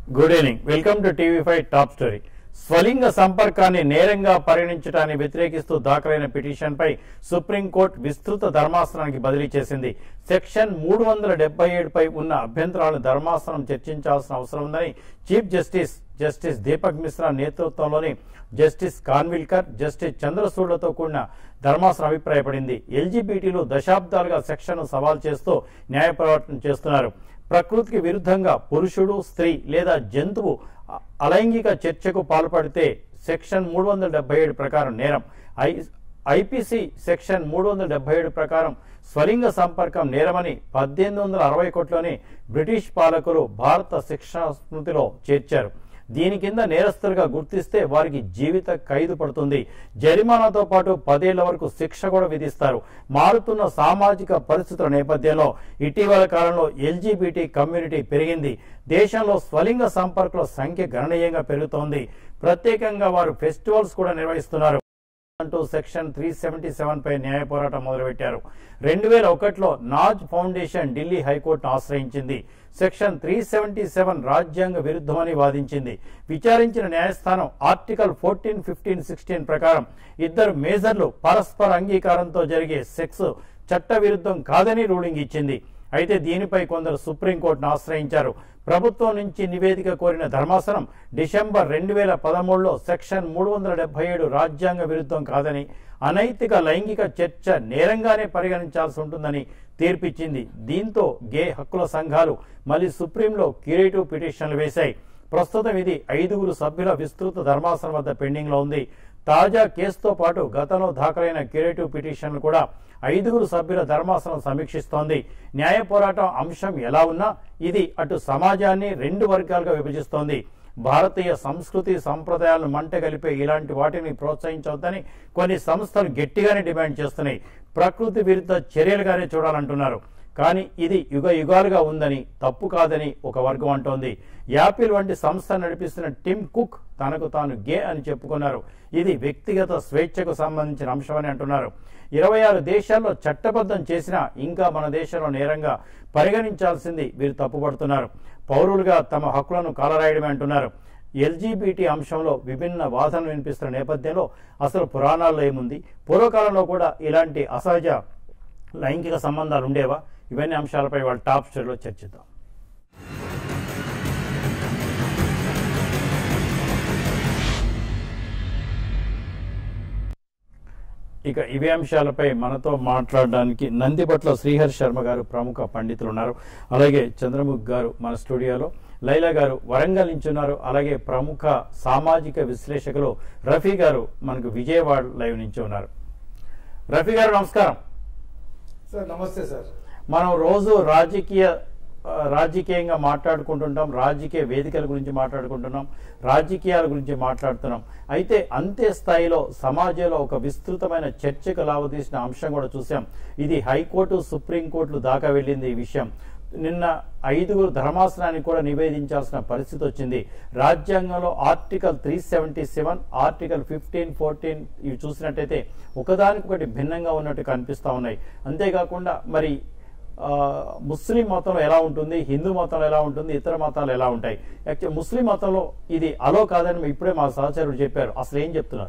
Good evening welcome to TV five top story స్వలింగ సంపర్కాన్ని నేరంగా పరిగణించడాన్ని వ్యతిరేకిస్తూ దాఖలైన పిటిషన్పై సుప్రీంకోర్టు విస్తృత ధర్మాసనానికి బదిలీ చేసింది సెక్షన్ మూడు వందల డెబ్బై ఏడుపై ఉన్న అభ్యంతరాలను ధర్మాసనం చర్చించాల్సిన అవసరం ఉందని chief justice justice Deepak Misra నేతృత్వంలోని జస్టిస్ కాన్విల్కర్ జస్టిస్ చంద్రచూడ్లతో కూడిన ధర్మాసనం అభిప్రాయపడింది ఎల్జీబీటీలు దశాబ్దాలుగా సెక్షన్ను సవాల్ చేస్తూ న్యాయ పోరాటం చేస్తున్నారు ప్రకృతికి విరుద్ధంగా పురుషుడు స్త్రీ లేదా జంతువు అ- అలైంగిక చర్చకు పాల్పడితే సెక్షన్ మూడు వందల డెబ్బై ఏడు ప్రకారం నేరం ఐ ఐపీసీ సెక్షన్ మూడు వందల డెబ్బై ఏడు ప్రకారం స్వలింగ సంపర్కం నేరమని పద్దెనిమిది వందల అరవై కోట్లోని బ్రిటిష్ పాలకులు భారత శిక్షా స్మృతిలో చేర్చారు దీని కింద నేరస్తులుగా గుర్తిస్తే వారికి జీవిత ఖైదు పడుతుంది జరిమానాతో పాటు పదేళ్ల వరకు శిక్ష కూడా విధిస్తారు మారుతున్న సామాజిక పరిస్థితుల నేపథ్యంలో ఇటీవల కాలంలో ఎల్జీబీటీ కమ్యూనిటీ పెరిగింది దేశంలో స్వలింగ సంపర్కుల సంఖ్య గణనీయంగా పెరుగుతోంది ప్రత్యేకంగా వారు ఫెస్టివల్స్ కూడా నిర్వహిస్తున్నారు అంటూ సెక్షన్ త్రీ సెవెంటీ సెవెన్ పై న్యాయ పోరాటం మొదలుపెట్టారు రెండు వేల ఒకటిలో నాజ్ ఫౌండేషన్ ఢిల్లీ హైకోర్టును ఆశ్రయించింది సెక్షన్ త్రీ సెవెంటీ సెవెన్ రాజ్యాంగ విరుద్ధమని వాదించింది విచారించిన న్యాయస్థానం ఆర్టికల్ ఫోర్టీన్ ఫిఫ్టీన్ సిక్స్టీన్ ప్రకారం ఇద్దరు మేజర్లు పరస్పర అంగీకారంతో జరిగే సెక్స్ చట్ట విరుద్ధం కాదని రూలింగ్ ఇచ్చింది అయితే దీనిపై కొందరు సుప్రీంకోర్టును ఆశ్రయించారు ప్రభుత్వం నుంచి నివేదిక కోరిన ధర్మాసనం డిసెంబర్ రెండు వేల పదమూడులో సెక్షన్ మూడు వందల డెబ్బై ఏడు రాజ్యాంగ విరుద్ధం కాదని అనైతిక లైంగిక చర్చ నేరంగానే పరిగణించాల్సి ఉంటుందని తీర్పిచ్చింది దీంతో గే హక్కుల సంఘాలు మళ్ళీ సుప్రీంలో క్యూరేటివ్ పిటిషన్లు వేశాయి ప్రస్తుతం ఇది ఐదుగురు సభ్యుల విస్తృత ధర్మాసనం వద్ద పెండింగ్ లో ఉంది తాజా కేసుతో పాటు గతంలో దాఖలైన క్యూరేటివ్ పిటిషన్లు కూడా ఐదుగురు సభ్యుల ధర్మాసనం సమీక్షిస్తోంది న్యాయ పోరాటం అంశం ఎలా ఉన్నా ఇది అటు సమాజాన్ని రెండు వర్గాలుగా విభజిస్తోంది భారతీయ సంస్కృతి సంప్రదాయాలను మంట కలిపే ఇలాంటి వాటిని ప్రోత్సహించవద్దని కొన్ని సంస్థలు గట్టిగానే డిమాండ్ చేస్తున్నాయి ప్రకృతి విరుద్ధ చర్యలుగానే చూడాలంటున్నారు కానీ ఇది యుగ యుగాలుగా ఉందని తప్పు కాదని ఒక వర్గం అంటోంది యాపిల్ వంటి సంస్థ నడిపిస్తున్న టిమ్ కుక్ తనకు తాను గే అని చెప్పుకున్నారు ఇది వ్యక్తిగత స్వేచ్ఛకు సంబంధించిన అంశమని అంటున్నారు ఇరవై ఆరు దేశాల్లో చట్టబద్ధం చేసినా ఇంకా మన దేశంలో నేరంగా పరిగణించాల్సింది వీరు తప్పుపడుతున్నారు పౌరులుగా తమ హక్కులను కాలరాయడమే అంటున్నారు ఎల్జీబీటీ అంశంలో విభిన్న వాదనలు వినిపిస్తున్న నేపథ్యంలో అసలు పురాణాల్లో ఏముంది పూర్వకాలంలో కూడా ఇలాంటి అసహజ లైంగిక సంబంధాలు ఉండేవా ఇవన్నీ అంశాలపై వాళ్ళ టాప్ స్టోరీలో చర్చిద్దాం ఇక ఇవే అంశాలపై మనతో మాట్లాడడానికి నందిపట్ల శ్రీహర్ శర్మ గారు ప్రముఖ పండితులు ఉన్నారు అలాగే చంద్రముఖ్ గారు మన స్టూడియోలో లైలా గారు వరంగల్ నుంచి ఉన్నారు అలాగే ప్రముఖ సామాజిక విశ్లేషకులు రఫీ గారు మనకు విజయవాడ లైవ్ నుంచి ఉన్నారు రఫీ గారు నమస్కారం సార్ నమస్తే సార్ మనం రోజు రాజకీయ ఆ, రాజకీయంగా మాట్లాడుకుంటుంటాం రాజకీయ వేదికల గురించి మాట్లాడుకుంటున్నాం రాజకీయాల గురించి మాట్లాడుతున్నాం అయితే అంతే స్థాయిలో సమాజంలో ఒక విస్తృతమైన చర్చకు లావదీసిన అంశం కూడా చూసాం ఇది హైకోర్టు సుప్రీంకోర్టులు దాకా వెళ్ళింది ఈ విషయం నిన్న ఐదుగురు ధర్మాసనానికి కూడా నివేదించాల్సిన పరిస్థితి వచ్చింది రాజ్యాంగంలో article three seventy seven article fifteen fourteen ఇవి చూసినట్టయితే ఒకదానికొకటి భిన్నంగా ఉన్నట్టు కనిపిస్తా ఉన్నాయి అంతేకాకుండా మరి ఆ, ముస్లిం మతంలో ఎలా ఉంటుంది హిందూ మతంలో ఎలా ఉంటుంది ఇతర మతాలు ఎలా ఉంటాయి యాక్చువల్ ముస్లిం మతంలో ఇది అలో కాదని ఇప్పుడే మా సహచరుడు చెప్పారు అసలు ఏం చెప్తున్నారు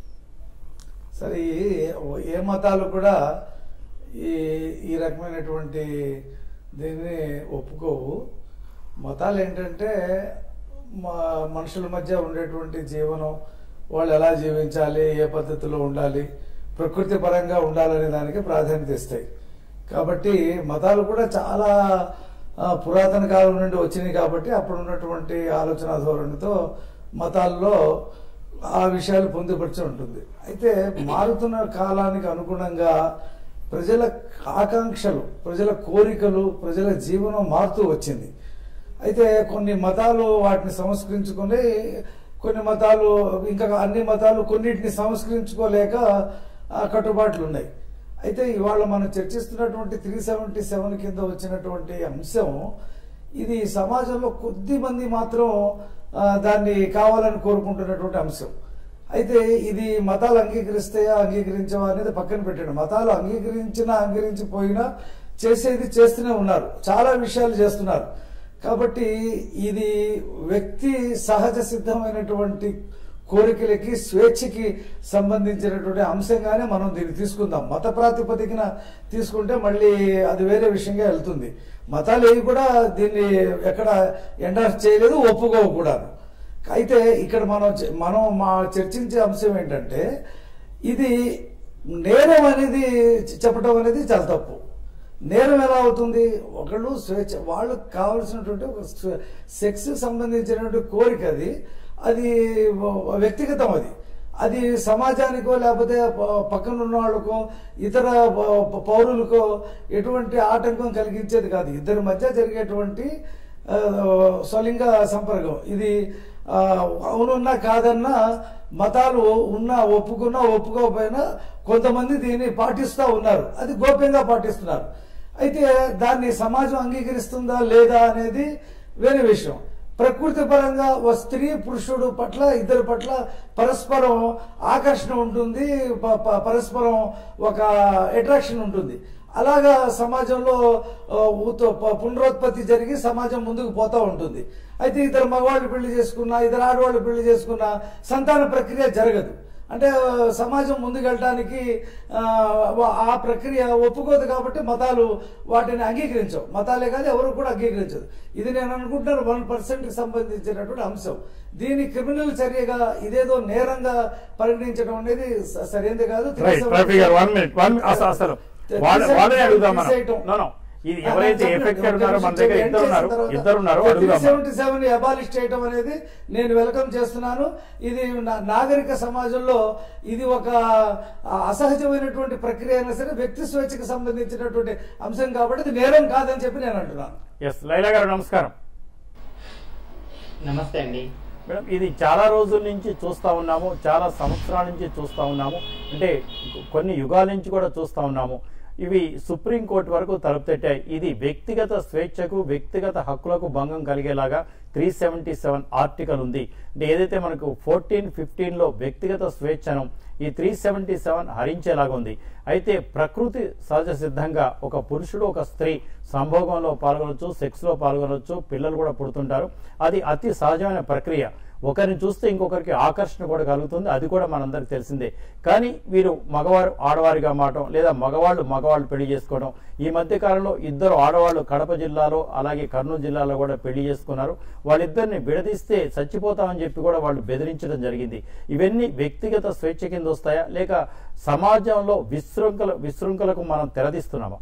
సరే ఈ ఏ మతాలు కూడా ఈ ఈ రకమైనటువంటి దీన్ని ఒప్పుకోవు మతాలు ఏంటంటే మా మనుషుల మధ్య ఉండేటువంటి జీవనం వాళ్ళు ఎలా జీవించాలి ఏ పద్ధతిలో ఉండాలి ప్రకృతి పరంగా ఉండాలనే దానికి ప్రాధాన్యత ఇస్తాయి కాబట్టి మతాలు కూడా చాలా ఆ, పురాతన కాలం నుండి వచ్చినాయి కాబట్టి అప్పుడు ఉన్నటువంటి ఆలోచన ధోరణితో మతాల్లో ఆ విషయాలు పొందుపరిచి ఉంటుంది అయితే మారుతున్న కాలానికి అనుగుణంగా ప్రజల ఆకాంక్షలు ప్రజల కోరికలు ప్రజల జీవనం మారుతూ వచ్చింది అయితే కొన్ని మతాలు వాటిని సంస్కరించుకొని కొన్ని మతాలు ఇంకా అన్ని మతాలు కొన్నిటిని సంస్కరించుకోలేక ఆ, కట్టుబాట్లు ఉన్నాయి అయితే ఇవాళ మనం చర్చిస్తున్నటువంటి త్రీ సెవెంటీ సెవెన్ కింద వచ్చినటువంటి అంశం ఇది సమాజంలో కొద్ది మంది మాత్రం ఆ, దాన్ని కావాలని కోరుకుంటున్నటువంటి అంశం అయితే ఇది మతాలు అంగీకరిస్తాయా అంగీకరించవా అనేది పక్కన పెట్టండి మతాలు అంగీకరించినా అంగీకరించిపోయినా చేసేది చేస్తూనే ఉన్నారు చాలా విషయాలు చేస్తున్నారు కాబట్టి ఇది వ్యక్తి సహజ సిద్ధమైనటువంటి కోరికలకి స్వేచ్ఛకి సంబంధించినటువంటి అంశంగానే మనం దీన్ని తీసుకుందాం మత ప్రాతిపదికన తీసుకుంటే మళ్ళీ అది వేరే విషయంగా వెళ్తుంది మతాలు ఏవి కూడా దీన్ని ఎక్కడ ఎండార్స్ చేయలేదు ఒప్పుకోవు కూడా అయితే ఇక్కడ మనం చ- మనం మా చర్చించే అంశం ఏంటంటే ఇది నేరం అనేది చెప్పడం అనేది చాలా తప్పు నేరం ఎలా అవుతుంది ఒకళ్ళు స్వేచ్ఛ వాళ్ళకి కావలసినటువంటి ఒక సెక్స్ సంబంధించినటువంటి కోరిక అది అది వ్యక్తిగతం అది అది సమాజానికో లేకపోతే ప- పక్కన ఉన్న వాళ్ళకో ఇతర ప- పౌరులకో ఎటువంటి ఆటంకం కలిగించేది కాదు ఇద్దరి మధ్య జరిగేటువంటి ఆ, స్వలింగ సంపర్కం ఇది ఆ, అవునున్నా కాదన్నా మతాలు ఉన్నా ఒప్పుకున్నా ఒప్పుకోకపోయినా కొంతమంది దీన్ని పాటిస్తూ ఉన్నారు అది గోప్యంగా పాటిస్తున్నారు అయితే దాన్ని సమాజం అంగీకరిస్తుందా లేదా అనేది వేరే విషయం ప్రకృతి పరంగా ఓ స్త్రీ పురుషుడు పట్ల ఇద్దరి పట్ల పరస్పరం ఆకర్షణ ఉంటుంది ప- ప- పరస్పరం ఒక అట్రాక్షన్ ఉంటుంది అలాగా సమాజంలో ఆ, ఊత- ప- పునరుత్పత్తి జరిగి సమాజం ముందుకు పోతా ఉంటుంది అయితే ఇద్దరు మగవాళ్ళు పెళ్లి చేసుకున్నా ఇద్దరు ఆడవాళ్ళు పెళ్లి చేసుకున్నా సంతాన ప్రక్రియ జరగదు అంటే ఆ, సమాజం ముందుకెళ్ళడానికి ఆ, ఆ ప్రక్రియ ఒప్పుకోదు కాబట్టి మతాలు వాటిని అంగీకరించవు మతాలే కాదు ఎవరు కూడా అంగీకరించదు ఇది నేను అనుకుంటున్నాను వన్ పర్సెంట్ కి సంబంధించినటువంటి అంశం దీని క్రిమినల్ చర్యగా ఇదేదో నేరంగా పరిగణించడం అనేది స- సరైనది కాదు రైట్ రఫీ గారు వన్ మినిట్ వన్ అసలు అసలు వాళ్ళ వాళ్ళని అడుగుదాం మనం నో నో ఇది ఎవరైతే ఎఫెక్టెడ్ ఉన్నారో మన దగ్గర ఇద్దరు ఉన్నారు ఇద్దరు ఉన్నారు అడుగుదాం మనం. సెవెంటీ సెవెన్ అబాలిష్ చేయటం అనేది నేను వెల్కమ్ చేస్తున్నాను ఇది నా- నాగరిక సమాజంలో ఇది ఒక ఆ, అసహజమైనటువంటి ప్రక్రియ అయినా సరే వ్యక్తి స్వేచ్ఛకు సంబంధించినటువంటి అంశం కాబట్టి ఇది నేరం కాదని చెప్పి నేను అంటున్నాను ఎస్ లైలా గారు నమస్కారం నమస్తే అండి మేడం ఇది చాలా రోజుల నుంచి చూస్తా ఉన్నాము చాలా సంవత్సరాల నుంచి చూస్తా ఉన్నాము అంటే కొన్ని యుగాల నుంచి కూడా చూస్తా ఉన్నాము ఇవి సుప్రీంకోర్టు వరకు తలుపు తట్టాయి ఇది వ్యక్తిగత స్వేచ్ఛకు వ్యక్తిగత హక్కులకు భంగం కలిగేలాగా త్రీ సెవెంటీ సెవెన్ ఆర్టికల్ ఉంది అంటే ఏదైతే మనకు ఫోర్టీన్ ఫిఫ్టీన్లో వ్యక్తిగత స్వేచ్ఛను ఈ త్రీ సెవెంటీ సెవెన్ హరించేలాగా ఉంది అయితే ప్రకృతి సహజ సిద్ధంగా ఒక పురుషుడు ఒక స్త్రీ సంభోగంలో పాల్గొనవచ్చు సెక్స్లో పాల్గొనవచ్చు పిల్లలు కూడా పుడుతుంటారు అది అతి సహజమైన ప్రక్రియ ఒకరిని చూస్తే ఇంకొకరికి ఆకర్షణ కూడా కలుగుతుంది అది కూడా మనందరికి తెలిసిందే కానీ వీరు మగవారు ఆడవారిగా మారటం లేదా మగవాళ్ళు మగవాళ్ళు పెళ్లి చేసుకోవడం ఈ మధ్య కాలంలో ఇద్దరు ఆడవాళ్ళు కడప జిల్లాలో అలాగే కర్నూలు జిల్లాలో కూడా పెళ్లి చేసుకున్నారు వాళ్ళిద్దరిని విడదీస్తే చచ్చిపోతామని చెప్పి కూడా వాళ్ళు బెదిరించడం జరిగింది ఇవన్నీ వ్యక్తిగత స్వేచ్ఛ కింద వస్తాయా లేక సమాజంలో విశృంఖల విశృంఖలకు మనం తెరదీస్తున్నామా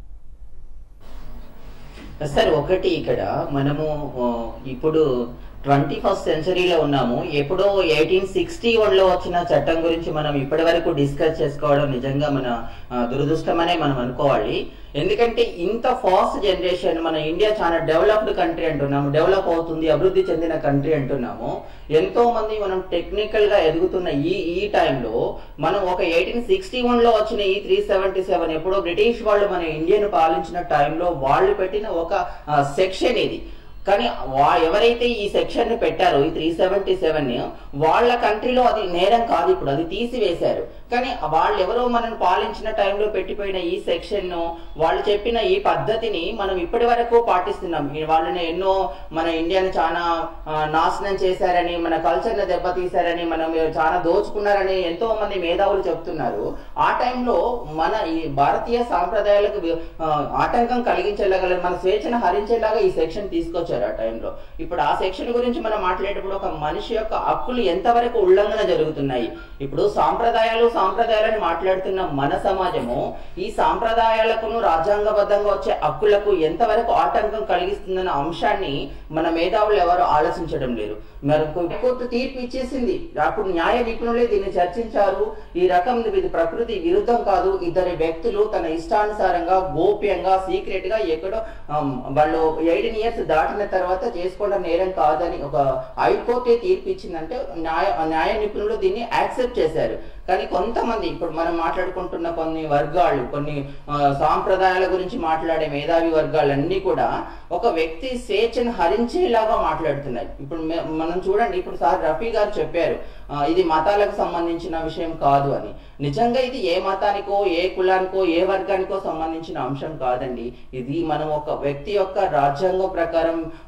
సార్ ఒకటి ఇక్కడ మనము ఆ, ఇప్పుడు ట్వంటీ ఫస్ట్ సెంచరీలో ఉన్నాము ఎప్పుడో ఎయిటీన్ సిక్స్టీ వన్లో వచ్చిన చట్టం గురించి మనం ఇప్పటి వరకు డిస్కస్ చేసుకోవడం నిజంగా మన ఆ, దురదృష్టమనే మనం అనుకోవాలి ఎందుకంటే ఇంత ఫాస్ట్ జనరేషన్ మన ఇండియా చాలా డెవలప్డ్ కంట్రీ అంటున్నాము డెవలప్ అవుతుంది అభివృద్ధి చెందిన కంట్రీ అంటున్నాము ఎంతో మంది మనం టెక్నికల్ గా ఎదుగుతున్న ఈ ఈ టైంలో మనం ఒక ఎయిటీన్ సిక్స్టీ వన్ లో వచ్చిన ఈ త్రీ సెవెంటీ సెవెన్ ఎప్పుడో బ్రిటిష్ వాళ్ళు మన ఇండియాను పాలించిన టైంలో వాళ్ళు పెట్టిన ఒక సెక్షన్ ఇది కానీ వా- ఎవరైతే ఈ సెక్షన్ ని పెట్టారో ఈ త్రీ సెవెంటీ సెవెన్ వాళ్ళ కంట్రీలో అది నేరం కాదు ఇప్పుడు అది తీసివేశారు కానీ వాళ్ళు ఎవరో మనం పాలించిన టైంలో పెట్టిపోయిన ఈ సెక్షన్ ను వాళ్ళు చెప్పిన ఈ పద్ధతిని మనం ఇప్పటి వరకు పాటిస్తున్నాం ఈ వాళ్ళని ఎన్నో మన ఇండియాని చాలా ఆ, నాశనం చేశారని మన కల్చర్ ని దెబ్బతీశారని మనం చాలా దోచుకున్నారని ఎంతో మంది మేధావులు చెప్తున్నారు ఆ టైంలో మన ఈ భారతీయ సాంప్రదాయాలకు వి- ఆ, ఆటంకం కలిగించేలాగా మన స్వేచ్ఛను హరించేలాగా ఈ సెక్షన్ తీసుకొచ్చారు ఆ టైంలో ఇప్పుడు ఆ సెక్షన్ గురించి మనం మాట్లాడేటప్పుడు ఒక మనిషి యొక్క హక్కులు ఎంతవరకు ఉల్లంఘన జరుగుతున్నాయి ఇప్పుడు సాంప్రదాయాలు సాంప్రదాయాలని మాట్లాడుతున్న మన సమాజము ఈ సాంప్రదాయాలకును రాజ్యాంగబద్ధంగా వచ్చే హక్కులకు ఎంతవరకు ఆటంకం కలిగిస్తుందన్న అంశాన్ని మన మేధావులు ఎవరు ఆలోచించడం లేదు మరి కోర్టు తీర్పు ఇచ్చేసింది అప్పుడు న్యాయ నిపుణులే దీన్ని చర్చించారు ఈ రకం ఇది ప్రకృతి విరుద్ధం కాదు ఇద్దరి వ్యక్తులు తన ఇష్టానుసారంగా గోప్యంగా సీక్రెట్ గా ఎక్కడో ఆమ్, వాళ్ళు ఎయిటీన్ ఇయర్స్ దాటిన తర్వాత చేసుకోవడం నేరం కాదని ఒక హైకోర్టే తీర్పు ఇచ్చిందంటే న్యాయ న్యాయ నిపుణులు దీన్ని యాక్సెప్ట్ చేశారు కానీ కొంతమంది ఇప్పుడు మనం మాట్లాడుకుంటున్న కొన్ని వర్గాలు కొన్ని ఆ, సాంప్రదాయాల గురించి మాట్లాడే మేధావి వర్గాలన్నీ కూడా ఒక వ్యక్తి స్వేచ్ఛను హరించేలాగా మాట్లాడుతున్నాయి ఇప్పుడు మే- మనం చూడండి ఇప్పుడు సార్ రఫీ గారు చెప్పారు ఆ, ఇది మతాలకు సంబంధించిన విషయం కాదు అని నిజంగా ఇది ఏ మతానికో ఏ కులానికో ఏ వర్గానికో సంబంధించిన అంశం కాదండి ఇది మనం ఒక వ్యక్తి యొక్క రాజ్యాంగం ప్రకారం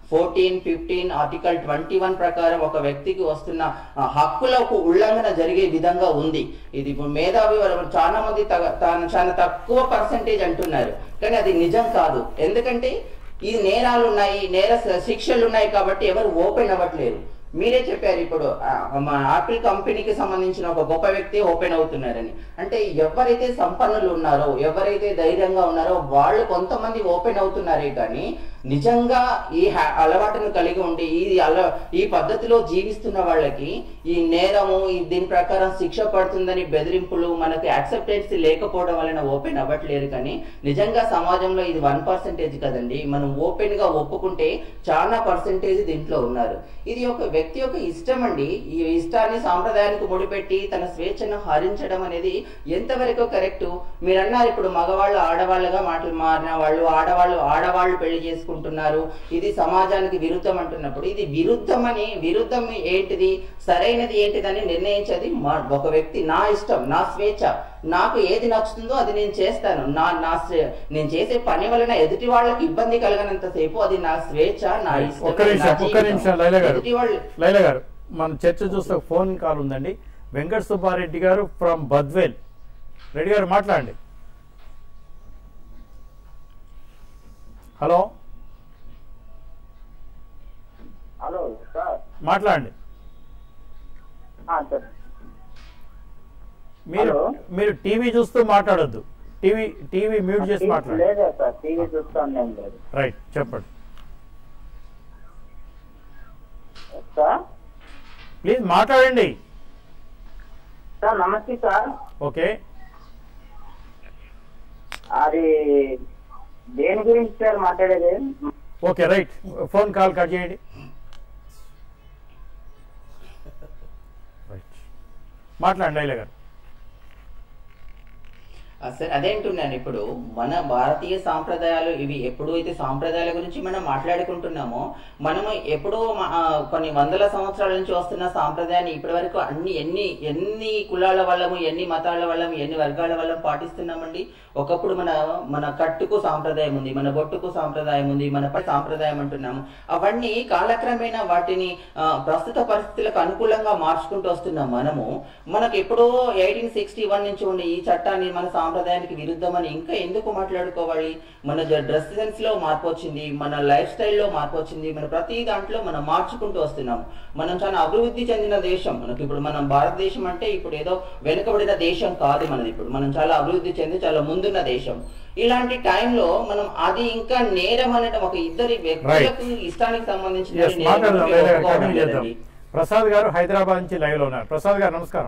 fourteen fifteen article twenty one ప్రకారం ఒక వ్యక్తికి వస్తున్న ఆ, హక్కులకు ఉల్లంఘన జరిగే విధంగా ఉంది ఇది ఇప్పుడు మేధావి వాళ్ళు చాలా మంది తగ- తాను చాలా తక్కువ పర్సంటేజ్ అంటున్నారు కానీ అది నిజం కాదు ఎందుకంటే ఈ నేరాలు ఉన్నాయి నేర శ- శిక్షలు ఉన్నాయి కాబట్టి ఎవరు ఓపెన్ అవ్వట్లేరు మీరే చెప్పారు ఇప్పుడు ఆ, మా ఆపిల్ కంపెనీకి సంబంధించిన ఒక గొప్ప వ్యక్తి ఓపెన్ అవుతున్నారని అంటే ఎవరైతే సంపన్నులు ఉన్నారో ఎవరైతే ధైర్యంగా ఉన్నారో వాళ్ళు కొంతమంది ఓపెన్ అవుతున్నారే కానీ నిజంగా ఈ హ్యా- అలవాటును కలిగి ఉండి ఈ అల ఈ పద్ధతిలో జీవిస్తున్న వాళ్ళకి ఈ నేరము ఈ దీని ప్రకారం శిక్ష పడుతుందని బెదిరింపులు మనకి యాక్సెప్టెన్స్ లేకపోవడం వలన ఓపెన్ అవ్వట్లేరు కానీ నిజంగా సమాజంలో ఇది వన్ పర్సెంటేజ్ కదండి మనం ఓపెన్ గా ఒప్పుకుంటే చాలా పర్సెంటేజ్ దీంట్లో ఉన్నారు ఇది ఒక వ్యక్తి యొక్క ఇష్టం అండి ఈ ఇష్టాన్ని సాంప్రదాయానికి ముడిపెట్టి తన స్వేచ్ఛను హరించడం అనేది ఎంతవరకు కరెక్ట్ మీరు అన్నారు ఇప్పుడు మగవాళ్ళు ఆడవాళ్ళుగా మాటలు మారిన వాళ్ళు ఆడవాళ్ళు ఆడవాళ్ళు పెళ్లి చేసుకుంటున్నారు ఇది సమాజానికి విరుద్ధం అంటున్నప్పుడు ఇది విరుద్ధం అని విరుద్ధం ఏంటిది సరైనది ఏంటిదని నిర్ణయించేది మా- ఒక వ్యక్తి నా ఇష్టం నా స్వేచ్ఛ నాకు ఏది నచ్చుతుందో అది నేను చేస్తాను నా నా స్వే- నేను చేసే పని వలన ఎదుటి వాళ్ళకి ఇబ్బంది కలగనంత సేపు అది నా స్వేచ్ఛ నా ఇష్టం ఒక్క నిమిషం ఒక్క నిమిషం లైలా గారు ఎదుటి వాళ్ళు లైలా గారు మన చర్చ చూస్తే ఒక ఫోన్ కాల్ ఉందండి వెంకట సుబ్బారెడ్డి గారు ఫ్రమ్ బద్వేల్ రెడ్డి గారు మాట్లాడండి హలో హలో సార్ మాట్లాడండి ఆ, సార్ మీరు హలో. మీరు టీవీ చూస్తూ మాట్లాడొద్దు టీవీ టీవీ మ్యూట్ చేసి మాట్లాడండి లేదా సార్ టీవీ చూస్తాను నేను లేదు రైట్ చెప్పండి సార్ ప్లీజ్ మాట్లాడండి సార్ నమస్తే సార్ ఓకే అది దేని గురించి సార్ మాట్లాడేది okay right phone call cut చేయండి రైట్ మాట్లాడండి లైలా గారు ఆ, సరే అదేంటున్నాను ఇప్పుడు మన భారతీయ సాంప్రదాయాలు ఇవి ఎప్పుడు అయితే సాంప్రదాయాల గురించి మనం మాట్లాడుకుంటున్నామో మనము ఎప్పుడో మ- ఆ, కొన్ని వందల సంవత్సరాల నుంచి వస్తున్న సాంప్రదాయాన్ని ఇప్పటి వరకు అన్ని ఎన్ని ఎన్ని కులాల వల్లము ఎన్ని మతాల వల్లము ఎన్ని వర్గాల వల్ల పాటిస్తున్నామండి ఒకప్పుడు మన మన కట్టుకు సాంప్రదాయం ఉంది మన బొట్టుకు సాంప్రదాయం ఉంది మన ప- సాంప్రదాయం అంటున్నాము అవన్నీ కాలక్రమేణా వాటిని ఆ, ప్రస్తుత పరిస్థితులకు అనుకూలంగా మార్చుకుంటూ వస్తున్నాం మనము మనకు ఎప్పుడో ఎయిటీన్ సిక్స్టీ వన్ నుంచి ఉన్న ఈ చట్టాన్ని మన సాంప్రదాయానికి విరుద్ధమని ఇంకా ఎందుకు మాట్లాడుకోవాలి మన డ్రెస్ సెన్స్ లో మార్పు వచ్చింది మన లైఫ్ స్టైల్లో మార్పు వచ్చింది మన ప్రతి దాంట్లో మనం మార్చుకుంటూ వస్తున్నాం మనం చాలా అభివృద్ధి చెందిన దేశం మనకి ఇప్పుడు మనం భారతదేశం అంటే ఇప్పుడు ఏదో వెనుకబడిన దేశం కాదు మనది ఇప్పుడు మనం చాలా అభివృద్ధి చెంది చాలా ముందున్న దేశం ఇలాంటి టైంలో మనం అది ఇంకా నేరం అనడం ఒక ఇద్దరి వ్యక్తులకు ఇష్టానికి సంబంధించిన ఎస్ నేరం మాట్లాడదాం అంటే లైలా గారు ఒప్పుకోవడం కంటిన్యూ చేద్దాం లేదండి. ప్రసాద్ గారు హైదరాబాద్ నుంచి లైవ్ లో ఉన్నారు ప్రసాద్ గారు నమస్కారం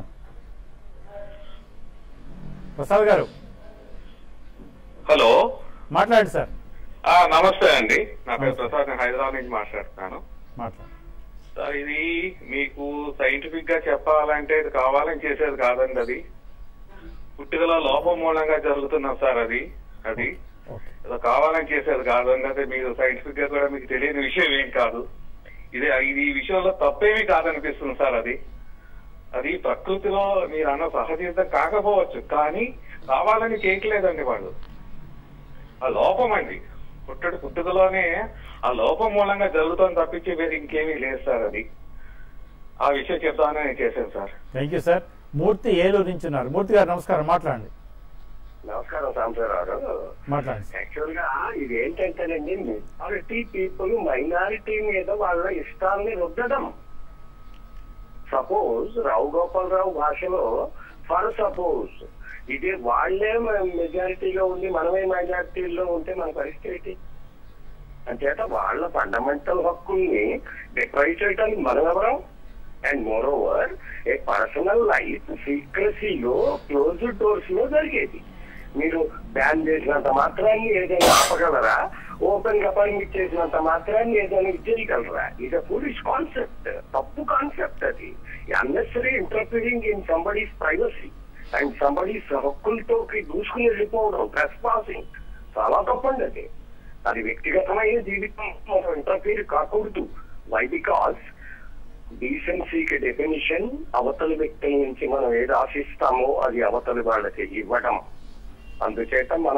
ప్రసాద్ గారు హలో మాట్లాడండి సార్ ఆ, నమస్తే అండి నా పేరు ప్రసాద్ నేను హైదరాబాద్ నుంచి మాట్లాడుతున్నాను మాట్లాడండి సార్ ఇది మీకు సైంటిఫిక్ గా చెప్పాలంటే ఇది కావాలని చేసేది కాదండి అది పుట్టుకల లోపం మూలంగా జరుగుతున్నాం సార్ అది అది ఓకే ఏదో కావాలని చేసేది కాదండి అదే మీరు సైంటిఫిక్ గా కూడా మీకు తెలియని విషయం ఏం కాదు ఇది ఇది ఈ విషయంలో తప్పేమీ కాదనిపిస్తుంది సార్ అది అది ప్రకృతిలో మీరు అన్న సహజీవితం కాకపోవచ్చు కానీ కావాలని చేయట్లేదండి వాళ్ళు ఆ లోపం అండి పుట్టడు పుట్టుకలోనే ఆ లోపం మూలంగా జరుగుతుంది తప్పించి వేరే ఇంకేమీ లేదు సార్ అది ఆ విషయం చెప్తామని నేను చేశాను sir thank you sir Murthy Eluru నుంచి ఉన్నారు మూర్తి గారు నమస్కారం మాట్లాడండి నమస్కారం సాంబశివరావు మాట్లాడండి యాక్చువల్ గా ఇది ఏంటంటేనండి మెజారిటీ పీపుల్ మైనారిటీ మీద వాళ్ళ ఇష్టాన్ని రుద్దడం సపోజ్ రావు గోపాలరావు భాషలో ఫర్ సపోజ్ ఇది వాళ్లే మెజారిటీలో ఉండి మనమే మైనారిటీలో ఉంటే మన పరిస్థితి ఏంటి అంచేత వాళ్ళ ఫండమెంటల్ హక్కుల్ని డిప్రైవ్ చేయడానికి మనం ఎవరం and more over a personal life సీక్రసీలో క్లోజ్డ్ డోర్స్ లో జరిగేది మీరు బ్యాన్ చేసినంత మాత్రాన్ని ఏదైనా ఆపగలరా ఓపెన్ గా పర్మిట్ చేసినంత మాత్రాన్ని ఏదైనా చేయగలరా ఇది ఫులిష్ కాన్సెప్ట్ తప్పు కాన్సెప్ట్ అది unnecessary interfering in somebody's privacy and somebody's హక్కులతో దూసుకుని వెళ్ళిపోవడం ట్రెస్ పాసింగ్ చాలా తప్పండి అది అది వ్యక్తిగతమైన జీవితం మనం ఇంటర్ఫీర్ కాకూడదు వై బికాస్ డీసెన్సీకి డెఫినిషన్ అవతలి వ్యక్తుల నుంచి మనం ఏది ఆశిస్తామో అది అవతలి వాళ్ళకి ఇవ్వడం అందుచేత మనం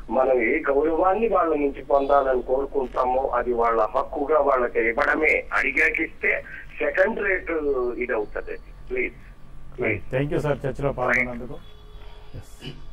మనం ఏ గౌరవాన్ని వాళ్ళ నుంచి పొందాలని కోరుకుంటామో అది వాళ్ళ హక్కుగా వాళ్ళకి ఇవ్వడమే అడిగాకిస్తే సెకండ్ రేట్ ఇది అవుతుంది please please thank you sir చర్చలో పాల్గొన్నందుకు Yes.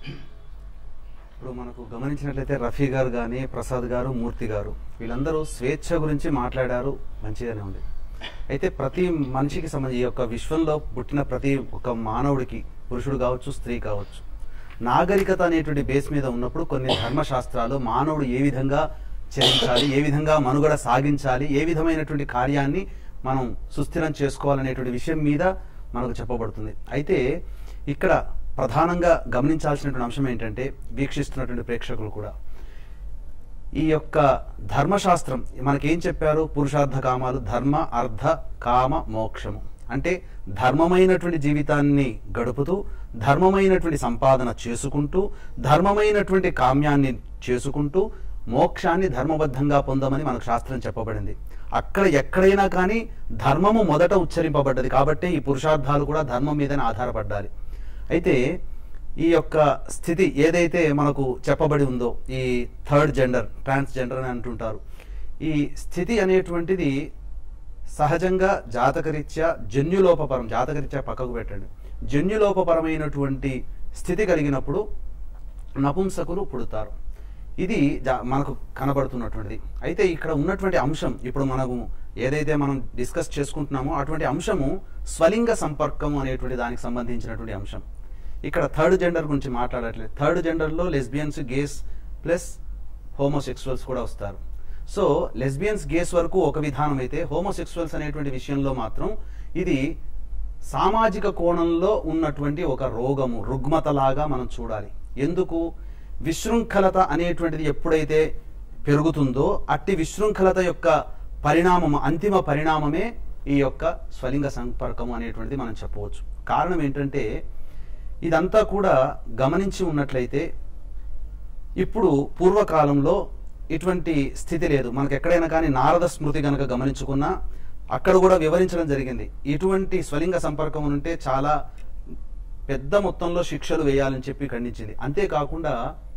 ఇప్పుడు మనకు గమనించినట్లయితే రఫీ గారు కానీ ప్రసాద్ గారు మూర్తి గారు వీళ్ళందరూ స్వేచ్ఛ గురించి మాట్లాడారు మంచిగానే ఉంది అయితే ప్రతి మనిషికి సంబంధించి ఈ యొక్క విశ్వంలో పుట్టిన ప్రతి ఒక మానవుడికి పురుషుడు కావచ్చు స్త్రీ కావచ్చు నాగరికత అనేటువంటి బేస్ మీద ఉన్నప్పుడు కొన్ని ధర్మశాస్త్రాలు మానవుడు ఏ విధంగా చరించాలి ఏ విధంగా మనుగడ సాగించాలి ఏ విధమైనటువంటి కార్యాన్ని మనం సుస్థిరం చేసుకోవాలనేటువంటి విషయం మీద మనకు చెప్పబడుతుంది అయితే ఇక్కడ ప్రధానంగా గమనించాల్సినటువంటి అంశం ఏంటంటే వీక్షిస్తున్నటువంటి ప్రేక్షకులు కూడా ఈ యొక్క ధర్మశాస్త్రం మనకేం చెప్పారు పురుషార్థ కామాలు ధర్మ అర్థ కామ మోక్షము అంటే ధర్మమైనటువంటి జీవితాన్ని గడుపుతూ ధర్మమైనటువంటి సంపాదన చేసుకుంటూ ధర్మమైనటువంటి కామ్యాన్ని చేసుకుంటూ మోక్షాన్ని ధర్మబద్ధంగా పొందమని మనకు శాస్త్రం చెప్పబడింది అక్కడ ఎక్కడైనా కానీ ధర్మము మొదట ఉచ్చరింపబడ్డది కాబట్టి ఈ పురుషార్థాలు కూడా ధర్మం మీదనే ఆధారపడాలి అయితే ఈ యొక్క స్థితి ఏదైతే మనకు చెప్పబడి ఉందో ఈ థర్డ్ జెండర్ ట్రాన్స్ జెండర్ అని అంటుంటారు ఈ స్థితి అనేటువంటిది సహజంగా జాతకరీత్యా జన్యులోపపరం జాతకరీత్యా పక్కకు పెట్టండి జన్యులోపపరమైనటువంటి స్థితి కలిగినప్పుడు నపుంసకులు పుడతారు ఇది జా- మనకు కనబడుతున్నటువంటిది అయితే ఇక్కడ ఉన్నటువంటి అంశం ఇప్పుడు మనము ఏదైతే మనం డిస్కస్ చేసుకుంటున్నామో అటువంటి అంశము స్వలింగ సంపర్కం అనేటువంటి దానికి సంబంధించినటువంటి అంశం ఇక్కడ థర్డ్ జెండర్ గురించి మాట్లాడట్లేదు థర్డ్ జెండర్లో లెస్బియన్స్ గేస్ ప్లస్ హోమోసెక్సువల్స్ కూడా వస్తారు సో లెస్బియన్స్ గేస్ వరకు ఒక విధానం అయితే హోమోసెక్సువల్స్ అనేటువంటి విషయంలో మాత్రం ఇది సామాజిక కోణంలో ఉన్నటువంటి ఒక రోగము రుగ్మతలాగా మనం చూడాలి ఎందుకు విశృంఖలత అనేటువంటిది ఎప్పుడైతే పెరుగుతుందో అట్టి విశృంఖలత యొక్క పరిణామం అంతిమ పరిణామమే ఈ యొక్క స్వలింగ సంపర్కం అనేటువంటిది మనం చెప్పవచ్చు కారణం ఏంటంటే ఇదంతా కూడా గమనించి ఉన్నట్లయితే ఇప్పుడు పూర్వకాలంలో ఇటువంటి స్థితి లేదు మనకు ఎక్కడైనా కానీ నారద స్మృతి గనక గమనించుకున్నా అక్కడ కూడా వివరించడం జరిగింది ఇటువంటి స్వలింగ సంపర్కం ఉంటే చాలా పెద్ద మొత్తంలో శిక్షలు వేయాలని చెప్పి ఖండించింది అంతేకాకుండా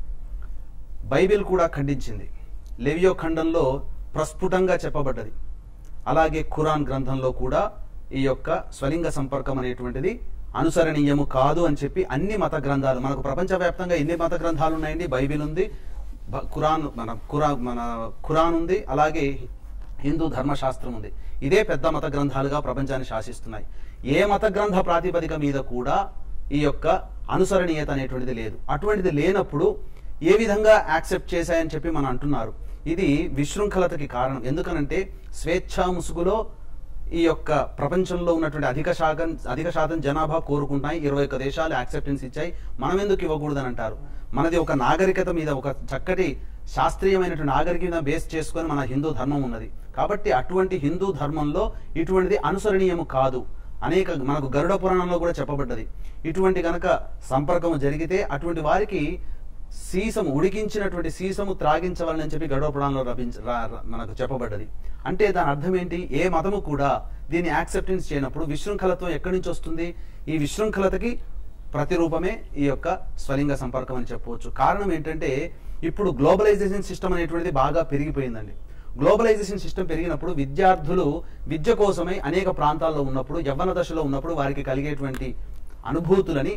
బైబిల్ కూడా ఖండించింది లెవియో ఖండంలో ప్రస్ఫుటంగా చెప్పబడ్డది అలాగే ఖురాన్ గ్రంథంలో కూడా ఈ యొక్క స్వలింగ సంపర్కం అనేటువంటిది అనుసరణీయము కాదు అని చెప్పి అన్ని మత గ్రంథాలు మనకు ప్రపంచవ్యాప్తంగా ఎన్ని మత గ్రంథాలు ఉన్నాయండి బైబిల్ ఉంది బ- ఖురాన్ మన ఖురా మన ఖురాన్ ఉంది అలాగే హిందూ ధర్మశాస్త్రం ఉంది ఇదే పెద్ద మత గ్రంథాలుగా ప్రపంచాన్ని శాసిస్తున్నాయి ఏ మత గ్రంథ ప్రాతిపదిక మీద కూడా ఈ యొక్క అనుసరణీయత అనేటువంటిది లేదు అటువంటిది లేనప్పుడు ఏ విధంగా యాక్సెప్ట్ చేశాయని చెప్పి మనం అంటున్నారు ఇది విశృంఖలతకి కారణం ఎందుకనంటే స్వేచ్ఛా ముసుగులో ఈ యొక్క ప్రపంచంలో ఉన్నటువంటి అధిక శాతం అధిక శాతం జనాభా కోరుకుంటున్నాయి ఇరవై ఒక్క దేశాలు యాక్సెప్టెన్స్ ఇచ్చాయి మనం ఎందుకు ఇవ్వకూడదని అంటారు మనది ఒక నాగరికత మీద ఒక చక్కటి శాస్త్రీయమైనటువంటి నాగరికత మీద బేస్ చేసుకొని మన హిందూ ధర్మం ఉన్నది కాబట్టి అటువంటి హిందూ ధర్మంలో ఇటువంటిది అనుసరణీయము కాదు అనేక మనకు గరుడ పురాణంలో కూడా చెప్పబడ్డది ఇటువంటి గనక సంపర్కము జరిగితే అటువంటి వారికి సీసము ఉడికించినటువంటి సీసము త్రాగించవాలని చెప్పి గరుడ పురాణంలో రపించ రా- రా- మనకు చెప్పబడ్డది అంటే దాని అర్థం ఏంటి ఏ మతము కూడా దీన్ని యాక్సెప్టెన్స్ చేయనప్పుడు విశృంఖలత్వం ఎక్కడి నుంచి వస్తుంది ఈ విశృంఖలతకి ప్రతిరూపమే ఈ యొక్క స్వలింగ సంపర్కం అని చెప్పవచ్చు కారణం ఏంటంటే ఇప్పుడు గ్లోబలైజేషన్ సిస్టమ్ అనేటువంటిది బాగా పెరిగిపోయిందండి గ్లోబలైజేషన్ సిస్టమ్ పెరిగినప్పుడు విద్యార్థులు విద్య కోసమై అనేక ప్రాంతాల్లో ఉన్నప్పుడు యవ్వన దశలో ఉన్నప్పుడు వారికి కలిగేటువంటి అనుభూతులని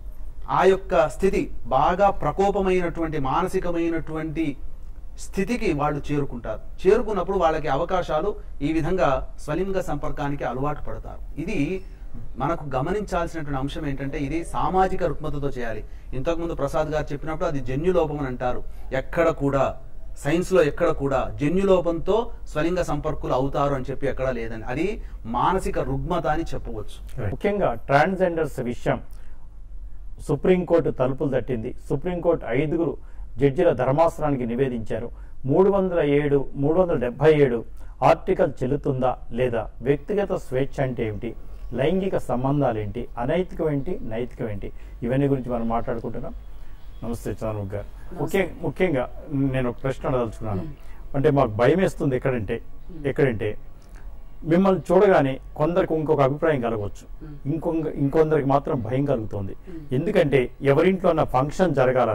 ఆ యొక్క స్థితి బాగా ప్రకోపమైనటువంటి మానసికమైనటువంటి స్థితికి వాళ్ళు చేరుకుంటారు చేరుకున్నప్పుడు వాళ్ళకి అవకాశాలు ఈ విధంగా స్వలింగ సంపర్కానికి అలవాటు పడతారు ఇది మనకు గమనించాల్సినటువంటి అంశం ఏంటంటే ఇది సామాజిక రుగ్మతతో చేయాలి ఇంతకుముందు ప్రసాద్ గారు చెప్పినప్పుడు అది జన్యులోపం అని అంటారు ఎక్కడ కూడా సైన్స్ లో ఎక్కడ కూడా జన్యులోపంతో స్వలింగ సంపర్కులు అవుతారు అని చెప్పి ఎక్కడా లేదని అది మానసిక రుగ్మత అని చెప్పవచ్చు ముఖ్యంగా ట్రాన్స్జెండర్స్ విషయం సుప్రీంకోర్టు తలుపులు తట్టింది సుప్రీంకోర్టు ఐదుగురు జడ్జిల ధర్మాసనానికి నివేదించారు మూడు వందల ఏడు మూడు వందల డెబ్బై ఏడు ఆర్టికల్ చెల్లుతుందా లేదా వ్యక్తిగత స్వేచ్ఛ అంటే ఏమిటి లైంగిక సంబంధాలు ఏంటి అనైతికం ఏంటి నైతికం ఏంటి ఇవన్నీ గురించి మనం మాట్లాడుకుంటున్నాం నమస్తే చంద్రబాబు గారు ముఖ్య ముఖ్యంగా నేను ఒక ప్రశ్న అడదలుచుకున్నాను అంటే మాకు భయం వేస్తుంది ఎక్కడంటే ఎక్కడంటే మిమ్మల్ని చూడగానే కొందరికి ఇంకొక అభిప్రాయం కలగవచ్చు ఇంకొక ఇంకొందరికి మాత్రం భయం కలుగుతుంది ఎందుకంటే ఎవరింట్లో ఫంక్షన్ జరగాలన్నా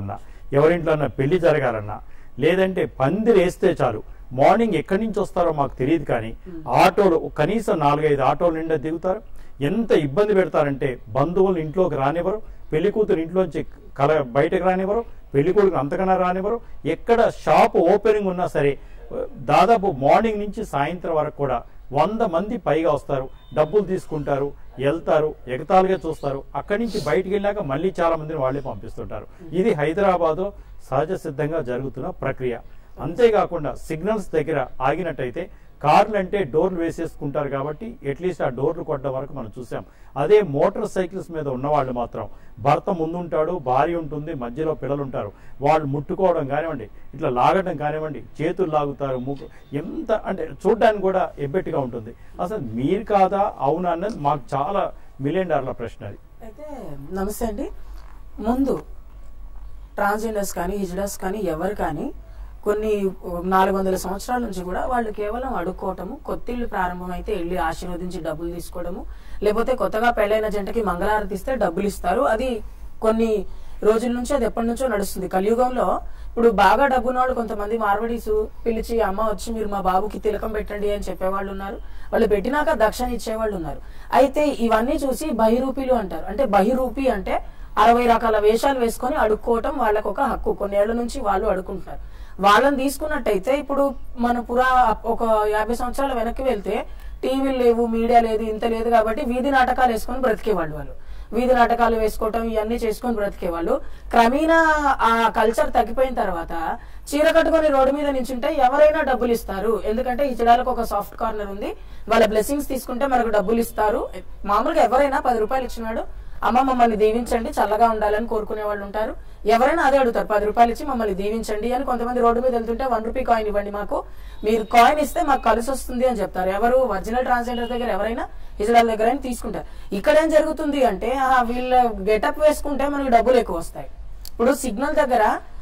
ఎవరింట్లోన్నా పెళ్లి జరగాలన్నా లేదంటే పందిరి వేస్తే చాలు మార్నింగ్ ఎక్కడి నుంచి వస్తారో మాకు తెలియదు కానీ ఆటోలు కనీసం నాలుగైదు ఆటోలు నిండా దిగుతారు ఎంత ఇబ్బంది పెడతారంటే బంధువులు ఇంట్లోకి రానివ్వరు పెళ్లి కూతురు ఇంట్లోంచి కల బయటకు రానివ్వరు పెళ్లి కొడుకు అంతకన్నా రానివ్వరు ఎక్కడ షాప్ ఓపెనింగ్ ఉన్నా సరే దాదాపు మార్నింగ్ నుంచి సాయంత్రం వరకు కూడా వంద మంది పైగా వస్తారు డబ్బులు తీసుకుంటారు వెళ్తారు ఎగతాళిగా చూస్తారు అక్కడి నుంచి బయటికి వెళ్ళాక మళ్ళీ చాలా మందిని వాళ్ళే పంపిస్తుంటారు ఇది హైదరాబాద్ సహజ సిద్ధంగా జరుగుతున్న ప్రక్రియ అంతేకాకుండా సిగ్నల్స్ దగ్గర ఆగినట్టయితే కార్లు అంటే డోర్లు వేసేసుకుంటారు కాబట్టి అట్లీస్ట్ ఆ డోర్లు కొట్టడం వరకు మనం చూసాం అదే మోటార్ సైకిల్స్ మీద ఉన్నవాళ్ళు మాత్రం భర్త ముందుంటాడు భార్య ఉంటుంది మధ్యలో పిల్లలు ఉంటారు వాళ్ళు ముట్టుకోవడం కానివ్వండి ఇట్లా లాగడం కానివ్వండి చేతులు లాగుతారు ముక్కు ఎంత అంటే చూడడానికి కూడా ఎబ్బెట్టుగా ఉంటుంది అసలు మీరు కాదా అవునా అన్నది మాకు చాలా మిలియన్ డాలర్ల ప్రశ్న అది అయితే నమస్తే అండి ముందు ట్రాన్స్జెండర్స్ కానీ హిజ్డర్స్ కానీ ఎవరు కానీ కొన్ని నాలుగు వందల సంవత్సరాల నుంచి కూడా వాళ్ళు కేవలం అడుక్కోవటము కొత్తిళ్ళు ప్రారంభమైతే వెళ్ళి ఆశీర్వదించి డబ్బులు తీసుకోవడము లేకపోతే కొత్తగా పెళ్ళైన జంటకి మంగళారతి ఇస్తే డబ్బులు ఇస్తారు అది కొన్ని రోజుల నుంచి అది ఎప్పటి నుంచో నడుస్తుంది కలియుగంలో ఇప్పుడు బాగా డబ్బున్న వాళ్ళు కొంతమంది మార్వడీసు పిలిచి అమ్మ వచ్చి మీరు మా బాబుకి తిలకం పెట్టండి అని చెప్పేవాళ్ళు ఉన్నారు వాళ్ళు పెట్టినాక దక్షిణ ఇచ్చేవాళ్ళు ఉన్నారు అయితే ఇవన్నీ చూసి బహిరూపీలు అంటారు అంటే బహిరూపి అంటే అరవై రకాల వేషాలు వేసుకొని అడుక్కోవటం వాళ్ళకు ఒక హక్కు కొన్నేళ్ల నుంచి వాళ్ళు అడుక్కుంటున్నారు వాళ్ళని తీసుకున్నట్టయితే ఇప్పుడు మన పురా ఒక యాభై సంవత్సరాల వెనక్కి వెళ్తే టీవీలు లేవు మీడియా లేదు ఇంత లేదు కాబట్టి వీధి నాటకాలు వేసుకొని బ్రతికేవాళ్ళు వాళ్ళు వీధి నాటకాలు వేసుకోవటం ఇవన్నీ చేసుకొని బ్రతికేవాళ్ళు క్రమేణా ఆ కల్చర్ తగ్గిపోయిన తర్వాత చీర కట్టుకొని రోడ్డు మీద నించుంటే ఎవరైనా డబ్బులు ఇస్తారు ఎందుకంటే ఈ చిడాలకు ఒక సాఫ్ట్ కార్నర్ ఉంది వాళ్ళ బ్లెస్సింగ్స్ తీసుకుంటే మనకు డబ్బులు ఇస్తారు మామూలుగా ఎవరైనా పది రూపాయలు ఇచ్చినాడు అమ్మ మమ్మల్ని దీవించండి చల్లగా ఉండాలని కోరుకునే వాళ్ళు ఉంటారు ఎవరైనా అదే అడుగుతారు పది రూపాయలు ఇచ్చి మమ్మల్ని దీవించండి అని కొంతమంది రోడ్డు మీద వెళ్తుంటే వన్ రూపీ కాయిన్ ఇవ్వండి మాకు మీరు కాయిన్ ఇస్తే మాకు కలిసి వస్తుంది అని చెప్తారు ఎవరు ఒరిజినల్ ట్రాన్స్జెండర్ దగ్గర ఎవరైనా ఇజ్రాయల్ దగ్గర అయినా తీసుకుంటారు ఇక్కడ ఏం జరుగుతుంది అంటే ఆ, వీళ్ళ గెటప్ వేసుకుంటే మనకి డబ్బులు ఎక్కువ వస్తాయి ఇప్పుడు సిగ్నల్ దగ్గర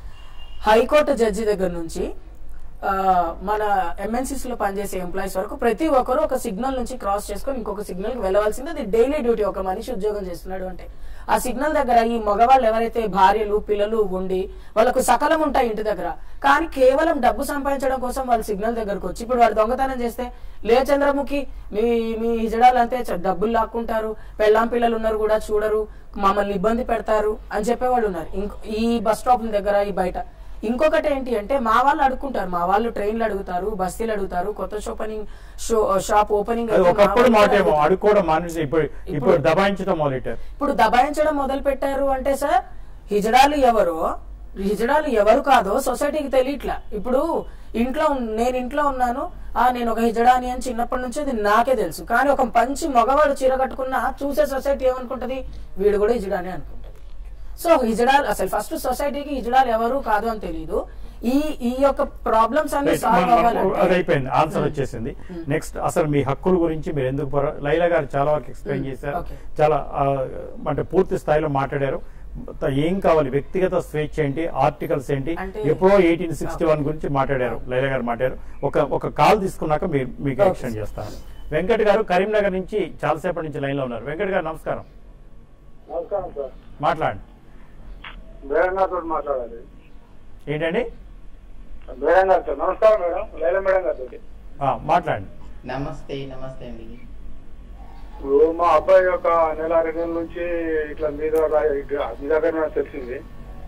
హైకోర్టు జడ్జి దగ్గర నుంచి ఆ, మన ఎంఎన్సీస్ లో పనిచేసే ఎంప్లాయీస్ వరకు ప్రతి ఒక్కరు ఒక సిగ్నల్ నుంచి క్రాస్ చేసుకొని ఇంకొక సిగ్నల్ కి వెళ్ళవలసింది అది డైలీ డ్యూటీ ఒక మనిషి ఉద్యోగం చేస్తున్నాడు అంటే ఆ సిగ్నల్ దగ్గర ఈ మగవాళ్ళు ఎవరైతే భార్యలు పిల్లలు ఉండి వాళ్ళకు సకలం ఉంటాయి ఇంటి దగ్గర కానీ కేవలం డబ్బు సంపాదించడం కోసం వాళ్ళు సిగ్నల్ దగ్గరకు వచ్చి ఇప్పుడు వాడు దొంగతనం చేస్తే లే చంద్రముఖి మీ మీ హిజడాలు అంతే చ- డబ్బులు లాక్కుంటారు పెళ్ళాం పిల్లలు ఉన్నారు కూడా చూడరు మమ్మల్ని ఇబ్బంది పెడతారు అని చెప్పేవాళ్ళు ఉన్నారు ఇంకో ఈ బస్ స్టాప్ దగ్గర ఈ బయట ఇంకొకటి ఏంటి అంటే మా వాళ్ళు అడుగుకుంటారు మా వాళ్ళు ట్రైన్లు అడుగుతారు బస్తీలు అడుగుతారు కొత్త ఓపెనింగ్ షో షాప్ ఓపెనింగ్ అది అయితే మా ఒకప్పుడు వాళ్ళు మాటేమో అడుగుతారు. అడుక్కోవడం మానేసి ఇప్పుడు ఇప్పుడు దబాయించడం మొదలెట్టారు ఇప్పుడు దబాయించడం మొదలు పెట్టారు అంటే సార్ హిజడాలు ఎవరో హిజడాలు ఎవరు కాదో సొసైటీకి తెలియట్లా ఇప్పుడు ఇంట్లో ఉన్- నేను ఇంట్లో ఉన్నాను ఆ నేను ఒక హిజడాని అని చిన్నప్పటి నుంచి అది నాకే తెలుసు కానీ ఒక పంచి మగవాడు చీర కట్టుకున్నా చూసే సొసైటీ ఏమనుకుంటది వీడు కూడా హిజడాని అనుకుంటది సో హిజడాలు అసలు ఫస్ట్ సొసైటీకి హిజడాలు ఎవరు కాదు అని తెలియదు ఈ ఈ యొక్క ప్రాబ్లమ్స్ అన్ని రైట్. సాల్వ్ మన- మన- అది అవ్వాలంటే అయిపోయింది ఆన్సర్ వచ్చేసింది నెక్స్ట్ అసలు మీ హక్కుల గురించి మీరు ఎందుకు పోరా లైలా గారు చాలా వరకు ఎక్స్ప్లెయిన్ చేశారు Okay. చాలా ఆ, అంటే పూర్తి స్థాయిలో మాట్లాడారు త- ఏం కావాలి వ్యక్తిగత స్వేచ్ఛ ఏంటి ఆర్టికల్స్ ఏంటి అంటే- ఎప్పుడో ఎయిటీన్ సిక్స్టీ వన్ గురించి మాట్లాడారు లైలా గారు మాట్లాడారు ఒక ఒక కాల్ తీసుకున్నాక మీరు మీకు Okay. ఎక్స్టెండ్ చేస్తాను వెంకట్ గారు కరీంనగర్ నుంచి చాలాసేపటి నుంచి లైన్ లో ఉన్నారు వెంకట్ గారు నమస్కారం నమస్కారం సార్ మాట్లాడండి మేడం గారితో మాట్లాడాలి ఏంటండి మేడం గారితో నమస్కారం మేడం లైలా మేడం గారితో ఆ, మాట్లాడండి నమస్తే నమస్తే అండి ఇప్పుడు మా అబ్బాయి ఒక నెల రెండు నెలల నుంచి ఇట్లా మీ దగ్గర మీ దగ్గర తెలిసింది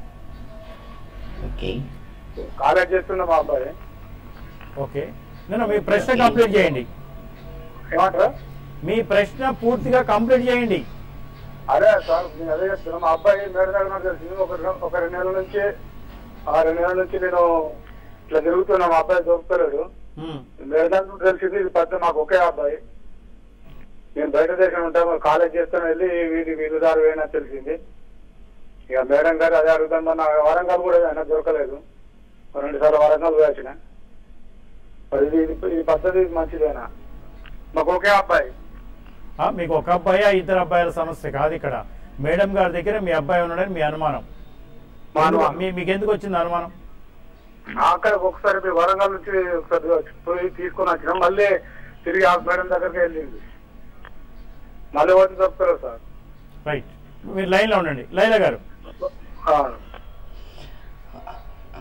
ఓకే కాలేజ్ చేస్తున్న మా అబ్బాయి ఓకే నేను మీ ప్రశ్న కంప్లీట్ చేయండి ఏమంటారా మీ ప్రశ్న పూర్తిగా కంప్లీట్ చేయండి అదే సార్ నేను అదే చెప్తున్నా మా అబ్బాయి మేడం దగ్గర నాకు తెలిసింది ఒక రెం- ఒక రెండు నెలల నుంచి ఆ రెండు నెలల నుంచి నేను ఇట్లా తిరుగుతున్నా మా అబ్బాయి దొరుకుతలేడు ఉమ్. మేడం దగ్గర తెలిసింది ఇది పెద్ద మాకు ఒకే అబ్బాయి నేను బయట దేశం ఉంటాను కాలేజ్ చేస్తాను వెళ్ళి వీడి వీళ్ళు దారి వేయనా తెలిసింది ఇక మేడం గారు అదే అడుగుతాను నా వరంగల్ కూడా అయినా దొరకలేదు రెండు సార్లు వరంగల్ వేసిన మరి ఇది ఇది- ఈ పద్ధతి మంచిదేనా మాకు ఒకే అబ్బాయి ఆ, మీకు ఒక అబ్బాయి ఇద్దరు అబ్బాయిల సమస్య కాదు ఇక్కడ మేడం గారి దగ్గర మీ అబ్బాయి ఉన్నాడని మీ అనుమానం మా అనుమానం. మీ- మీకు ఎందుకు వచ్చింది అనుమానం అక్కడ ఒకసారి మీ వరంగల్ నుంచి ఒకసారి పోయి తీసుకొని వచ్చినాం మళ్ళీ తిరిగి ఆ మేడం దగ్గరికి వెళ్ళింది మళ్ళీ వచ్చి చెప్తారు సార్ రైట్ మీరు లైన్ లో ఉండండి లైలా గారు ఆ.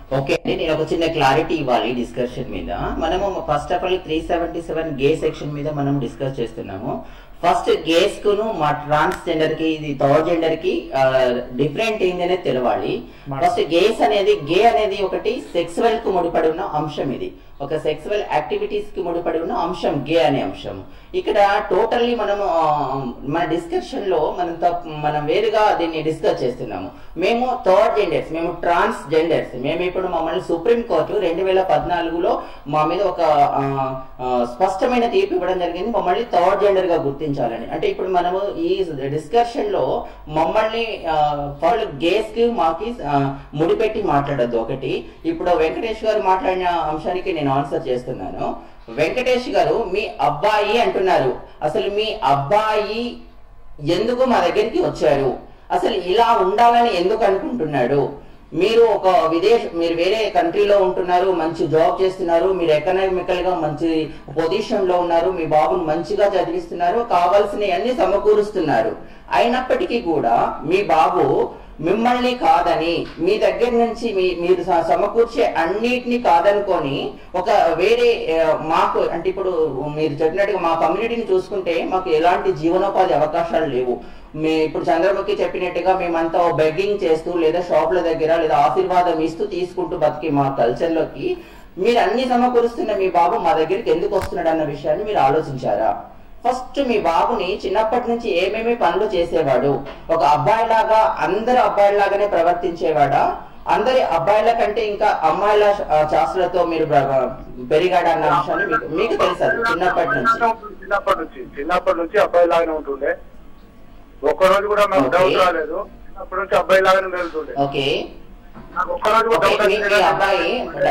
ఓకే అండి నేను ఒక చిన్న క్లారిటీ ఇవ్వాలి డిస్కషన్ మీద మనము first of all three seventy seven gay section మీద మనం డిస్కస్ చేస్తున్నాము ఫస్ట్ గేస్ కును మా ట్రాన్స్జెండర్ కి ఇది థర్డ్ జెండర్ కి డిఫరెంట్ ఏంది అనేది తెలవాలి ఫస్ట్ గేస్ అనేది గే అనేది ఒకటి సెక్సువల్ కు ముడిపడి ఉన్న అంశం ఇది ఒక సెక్సువల్ యాక్టివిటీస్ కి ముడిపడి ఉన్న అంశం గే అనే అంశం ఇక్కడ టోటల్లీ మనము ఆ, మన డిస్కషన్ లో మనం తప్- మనం వేరుగా దీన్ని డిస్కస్ చేస్తున్నాము మేము థర్డ్ జెండర్స్ మేము ట్రాన్స్ జెండర్స్ మేము ఇప్పుడు మమ్మల్ని సుప్రీం కోర్టు రెండు వేల పద్నాలుగులో మా మీద ఒక ఆ, ఆ, స్పష్టమైన తీర్పు ఇవ్వడం జరిగింది మమ్మల్ని థర్డ్ జెండర్ గా గుర్తించాలని అంటే ఇప్పుడు మనము ఈ డిస్కషన్ లో మమ్మల్ని వాళ్ళు గేస్ కి మాకి ఆ, ముడిపెట్టి మాట్లాడద్దు ఒకటి ఇప్పుడు వెంకటేష్ గారు మాట్లాడిన అంశానికి నేను ఆన్సర్ చేస్తున్నాను వెంకటేష్ గారు మీ అబ్బాయి అంటున్నారు అసలు మీ అబ్బాయి ఎందుకు మా దగ్గరికి వచ్చారు అసలు ఇలా ఉండాలని ఎందుకు అనుకుంటున్నాడు మీరు ఒక విదేశ మీరు వేరే కంట్రీలో ఉంటున్నారు మంచి జాబ్ చేస్తున్నారు మీరు ఎకనామికల్ గా మంచి పొజిషన్ లో ఉన్నారు మీ బాబుని మంచిగా చదివిస్తున్నారు కావాల్సిన అన్ని సమకూరుస్తున్నారు అయినప్పటికీ కూడా మీ బాబు మిమ్మల్ని కాదని మీ దగ్గర నుంచి మీ మీరు స- సమకూర్చే అన్నిటిని కాదనుకొని ఒక వేరే ఆ, మాకు అంటే ఇప్పుడు మీరు చెప్పినట్టుగా మా కమ్యూనిటీని చూసుకుంటే మాకు ఎలాంటి జీవనోపాధి అవకాశాలు లేవు మీ ఇప్పుడు చంద్రముఖి చెప్పినట్టుగా మేమంతా బెగ్గింగ్ చేస్తూ లేదా షాపుల దగ్గర లేదా ఆశీర్వాదం ఇస్తూ తీసుకుంటూ బతికి మా కల్చర్ లోకి మీరు అన్ని సమకూరుస్తున్న మీ బాబు మా దగ్గరికి ఎందుకు వస్తున్నాడు అన్న విషయాన్ని మీరు ఆలోచించారా ఫస్ట్ మీ బాబుని చిన్నప్పటి నుంచి ఏమేమి పనులు చేసేవాడు ఒక అబ్బాయిలాగా అందరు అబ్బాయిలాగానే ప్రవర్తించేవాడా అందరి అబ్బాయిల కంటే ఇంకా అమ్మాయిల ఆ, చాస్తులతో మీరు ప్ర- పెరిగాడు అన్న అంశాన్ని మీకు మీకు తెలుసు అది చిన్నప్పటి నుంచి చిన్నప్పటి నుంచి చిన్నప్పటి నుంచి అబ్బాయి లాగానే ఉంటుండే ఒక్క రోజు కూడా నాకు Okay. డౌట్ రాలేదు చిన్నప్పటి నుంచి అబ్బాయి లాగానే వెళ్తుండే ఓకే నాకు ఒక్క రోజు కూడా Okay, డౌట్ మీ- మీ అబ్బాయి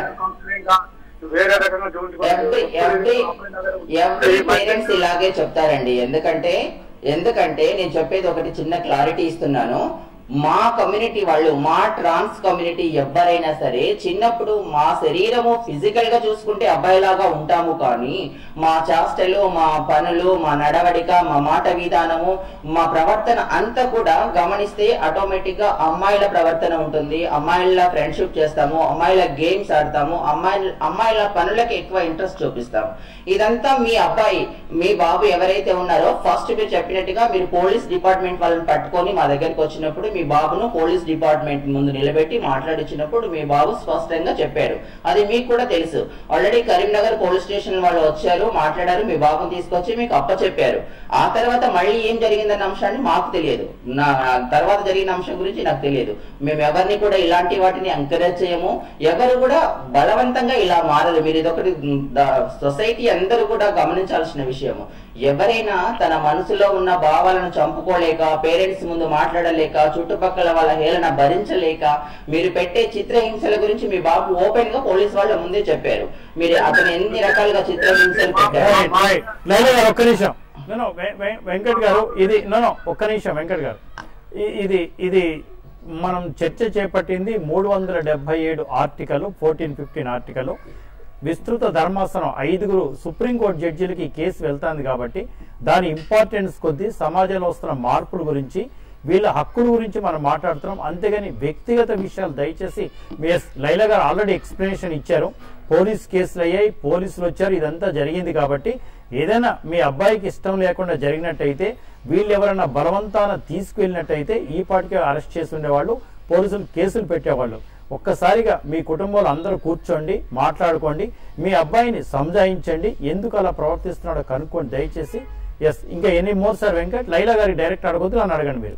వేరే రకంగా ఎవ్రీ ఎవ్రీ ఎవ్రీ పేరెంట్స్ ఇలాగే చెప్తారండి ఎందుకంటే ఎందుకంటే నేను చెప్పేది ఒకటి చిన్న క్లారిటీ ఇస్తున్నాను మా కమ్యూనిటీ వాళ్ళు మా ట్రాన్స్ కమ్యూనిటీ ఎవరైనా సరే చిన్నప్పుడు మా శరీరము ఫిజికల్ గా చూసుకుంటే అబ్బాయిలాగా ఉంటాము కానీ మా చేష్టలు మా పనులు మా నడవడిక మా మాట విధానము మా ప్రవర్తన అంతా కూడా గమనిస్తే ఆటోమేటిక్ గా అమ్మాయిల ప్రవర్తన ఉంటుంది అమ్మాయిల ఫ్రెండ్షిప్ చేస్తాము అమ్మాయిల గేమ్స్ ఆడతాము అమ్మాయిల అమ్మాయిల పనులకి ఎక్కువ ఇంట్రెస్ట్ చూపిస్తాము ఇదంతా మీ అబ్బాయి మీ బాబు ఎవరైతే ఉన్నారో ఫస్ట్ మీరు చెప్పినట్టుగా మీరు పోలీస్ డిపార్ట్మెంట్ వాళ్ళని పట్టుకొని మా దగ్గరికి వచ్చినప్పుడు మీ బాబును పోలీస్ డిపార్ట్మెంట్ ముందు నిలబెట్టి మాట్లాడించినప్పుడు మీ బాబు స్పష్టంగా చెప్పారు అది మీకు కూడా తెలుసు ఆల్రెడీ కరీంనగర్ పోలీస్ స్టేషన్ వాళ్ళు వచ్చారు మాట్లాడారు మీ బాబుని తీసుకొచ్చి మీకు అప్ప చెప్పారు ఆ తర్వాత మళ్ళీ ఏం జరిగిందన్న అంశాన్ని మాకు తెలియదు నా తర్వాత జరిగిన అంశం గురించి నాకు తెలియదు మేము ఎవరిని కూడా ఇలాంటి వాటిని ఎంకరేజ్ చేయము ఎవరు కూడా బలవంతంగా ఇలా మారదు మీరు ఇదొకటి సొసైటీ అందరూ కూడా గమనించాల్సిన విషయము ఎవరైనా తన మనసులో ఉన్న భావాలను చంపుకోలేక పేరెంట్స్ ముందు మాట్లాడలేక చుట్టుపక్కల వాళ్ళ హేళన భరించలేక మీరు పెట్టే చిత్రహింసల గురించి మీ బాబు ఓపెన్ గా పోలీస్ వాళ్ళ ముందే చెప్పారు మీరు అతను ఎన్ని రకాలుగా చిత్రహింసలు పెట్టారు రైట్, రైట్. లైలా గారు ఒక్క నిమిషం No, no, వె- వె- వెంకట్ గారు ఇది నో నో ఒక్క నిమిషం వెంకట్ గారు ఇ- ఇది ఇది మనం చర్చ చేపట్టింది మూడు వందల డెబ్బై ఏడు ఆర్టికల్ ఫోర్టీన్ ఫిఫ్టీన్ ఆర్టికల్ విస్తృత ధర్మాసనం ఐదుగురు సుప్రీంకోర్టు జడ్జీలకి ఈ కేసు వెళ్తాంది కాబట్టి దాని ఇంపార్టెన్స్ కొద్దీ సమాజంలో వస్తున్న మార్పుల గురించి వీళ్ళ హక్కుల గురించి మనం మాట్లాడుతున్నాం అంతేగాని వ్యక్తిగత విషయాలు దయచేసి ఎస్ లైలా గారు ఆల్రెడీ ఎక్స్ప్లెనేషన్ ఇచ్చారు పోలీస్ కేసులు అయ్యాయి పోలీసులు వచ్చారు ఇదంతా జరిగింది కాబట్టి ఏదైనా మీ అబ్బాయికి ఇష్టం లేకుండా జరిగినట్టయితే వీళ్ళు ఎవరైనా బలవంతాన తీసుకువెళ్ళినట్టయితే ఈ పాటికే అరెస్ట్ చేసి ఉండేవాళ్ళు పోలీసులు కేసులు పెట్టేవాళ్ళు ఒక్కసారిగా మీ కుటుంబంలో అందరూ కూర్చోండి మాట్లాడుకోండి మీ అబ్బాయిని సంజాయించండి ఎందుకు అలా ప్రవర్తిస్తున్నాడో కనుక్కోండి దయచేసి ఎస్ ఇంకా ఎన్ని మోర్ సార్ వెంకట్ లైలా గారికి డైరెక్ట్ అడగొద్దు నన్ను అడగండి మీరు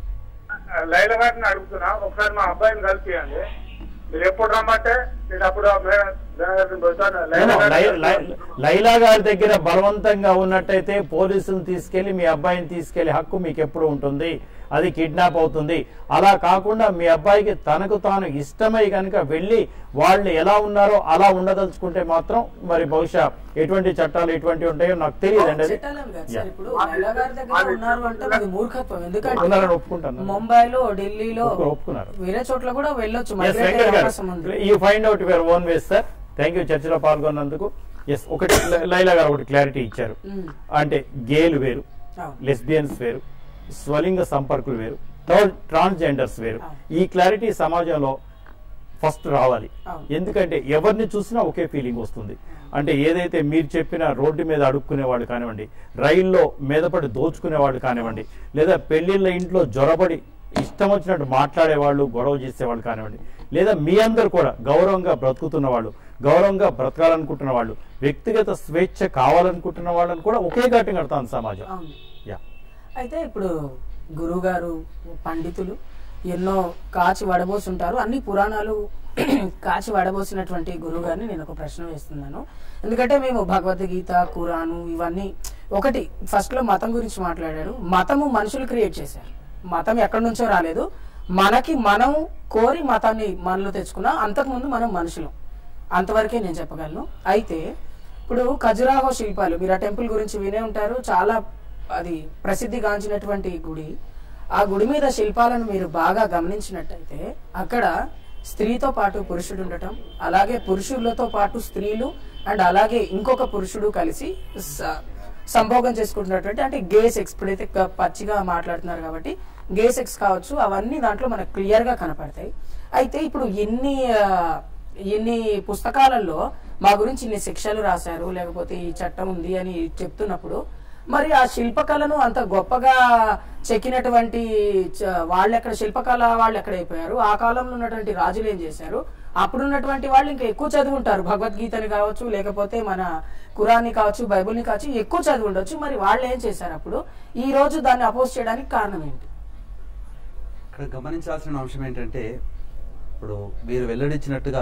లైల గారిని అడుగుతున్నా ఒకసారి మా అబ్బాయిని కలిపియండి మీరు ఎప్పుడు రమ్మంటే నేను అప్పుడు ఆ మేడం మేడం గారిని పోతాను. లైలా No, no, గారిని లై- లై- లైలా గారి దగ్గర బలవంతంగా ఉన్నట్టయితే పోలీసులు తీసుకెళ్లి మీ అబ్బాయిని తీసుకెళ్లే హక్కు మీకు ఎప్పుడు ఉంటుంది అది కిడ్నాప్ అవుతుంది అలా కాకుండా మీ అబ్బాయికి తనకు తాను ఇష్టమై కనుక వెళ్ళి వాళ్ళు ఎలా ఉన్నారో అలా ఉండదలుచుకుంటే మాత్రం మరి బహుశా ఎటువంటి చట్టాలు ఎటువంటి ఉంటాయో నాకు తెలియదండి అది చట్టాలని కాదు Yeah. సార్ ఇప్పుడు లైలా గారి దగ్గర ఉన్నారు అంటే అది మూర్ఖత్వం ఎందుకంటే ఉన్నారని ఒప్పుకుంటాను ముంబైలో ఢిల్లీలో ఒప్పుకో- ఒప్పుకున్నారు. వేరే చోట్ల కూడా వెళ్ళొచ్చు ఎస్ మైగ్రేట్ అయ్యే వెంకట్ గారు అవకాశం ఉంది you find out your own ways sir thank you చర్చలో పాల్గొన్నందుకు ఎస్ ఒకటి లై- లైలా గారు ఒకటి క్లారిటీ ఇచ్చారు మ్మ్. అంటే గేలు వేరు అవును. లెస్బియన్స్ వేరు స్వలింగ సంపర్కులు వేరు థర్డ్ ట్రాన్స్జెండర్స్ వేరు అవును. ఈ క్లారిటీ సమాజంలో ఫస్ట్ రావాలి అవును. ఎందుకంటే ఎవరిని చూసినా ఒకే ఫీలింగ్ వస్తుంది అంటే ఏదైతే మీరు చెప్పిన రోడ్డు మీద అడుక్కునే వాళ్ళు కానివ్వండి రైల్లో మీదపడి దోచుకునే వాళ్ళు కానివ్వండి లేదా పెళ్లిళ్ళ ఇంట్లో జ్వరబడి ఇష్టం వచ్చినట్టు మాట్లాడేవాళ్ళు గొడవ చేసేవాళ్ళు కానివ్వండి లేదా మీ అందరు కూడా గౌరవంగా బ్రతుకుతున్న వాళ్ళు గౌరవంగా బ్రతకాలనుకుంటున్న వాళ్ళు వ్యక్తిగత స్వేచ్ఛ కావాలనుకుంటున్న వాళ్ళని కూడా ఒకే ఘాటి కడతాను సమాజం అవును యా అయితే ఇప్పుడు గురువుగారు పండితులు ఎన్నో కాచి వడబోసుంటారు అన్ని పురాణాలు కాచి వడబోసినటువంటి గురువు గారిని నేను ఒక ప్రశ్న వేస్తున్నాను ఎందుకంటే మేము భగవద్గీత ఖురాను ఇవన్నీ ఒకటి ఫస్ట్ లో మతం గురించి మాట్లాడారు మతము మనుషులు క్రియేట్ చేశారు మతం ఎక్కడి నుంచో రాలేదు మనకి మనం కోరి మతాన్ని మనలో తెచ్చుకున్నా అంతకుముందు మనం మనుషులం అంతవరకే నేను చెప్పగలను అయితే ఇప్పుడు ఖజురాహో శిల్పాలు మీరు ఆ టెంపుల్ గురించి వినే ఉంటారు చాలా అది ప్రసిద్ధిగాంచినటువంటి గుడి ఆ గుడి మీద శిల్పాలను మీరు బాగా గమనించినట్టయితే అక్కడ స్త్రీతో పాటు పురుషుడు ఉండటం అలాగే పురుషులతో పాటు స్త్రీలు అండ్ అలాగే ఇంకొక పురుషుడు కలిసి స- సంభోగం చేసుకుంటున్నటువంటి అంటే గే సెక్స్ ఇప్పుడైతే క- పచ్చిగా మాట్లాడుతున్నారు కాబట్టి గే సెక్స్ కావచ్చు అవన్నీ దాంట్లో మనకు క్లియర్ గా కనపడతాయి అయితే ఇప్పుడు ఎన్ని ఆ, ఎన్ని పుస్తకాలలో మా గురించి ఇన్ని శిక్షలు రాశారు లేకపోతే ఈ చట్టం ఉంది అని చెప్తున్నప్పుడు మరి ఆ శిల్పకళను అంత గొప్పగా చెక్కినటువంటి చ- వాళ్ళు ఎక్కడ శిల్పకళ వాళ్ళు ఎక్కడ అయిపోయారు ఆ కాలంలో ఉన్నటువంటి రాజులు ఏం చేశారు అప్పుడున్నటువంటి వాళ్ళు ఇంకా ఎక్కువ చదివి ఉంటారు భగవద్గీతని కావచ్చు లేకపోతే మన కురాన్ని కావచ్చు బైబుల్ని కావచ్చు ఎక్కువ చదివి ఉండొచ్చు మరి వాళ్ళు ఏం చేశారు అప్పుడు ఈ రోజు దాన్ని అపోజ్ చేయడానికి కారణం ఏంటి ఇక్కడ గమనించాల్సిన అంశం ఏంటంటే ఇప్పుడు వీరు వెల్లడించినట్టుగా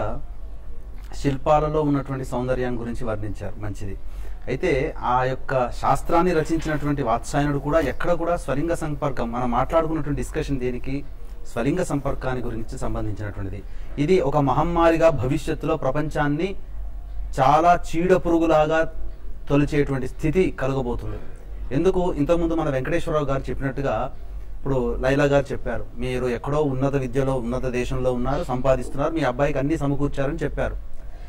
శిల్పాలలో ఉన్నటువంటి సౌందర్యం గురించి వర్ణించారు మంచిది అయితే ఆ యొక్క శాస్త్రాన్ని రచించినటువంటి వాత్సాయనుడు కూడా ఎక్కడ కూడా స్వలింగ సంపర్కం మనం మాట్లాడుకున్నటువంటి డిస్కషన్ దేనికి స్వలింగ సంపర్కాన్ని గురించి సంబంధించినటువంటిది ఇది ఒక మహమ్మారిగా భవిష్యత్తులో ప్రపంచాన్ని చాలా చీడ పురుగులాగా తొలిచేటువంటి స్థితి కలగబోతుంది ఎందుకు ఇంతకుముందు మన వెంకటేశ్వరరావు గారు చెప్పినట్టుగా ఇప్పుడు లైలా గారు చెప్పారు మీరు ఎక్కడో ఉన్నత విద్యలో ఉన్నత దేశంలో ఉన్నారు సంపాదిస్తున్నారు మీ అబ్బాయికి అన్ని సమకూర్చారని చెప్పారు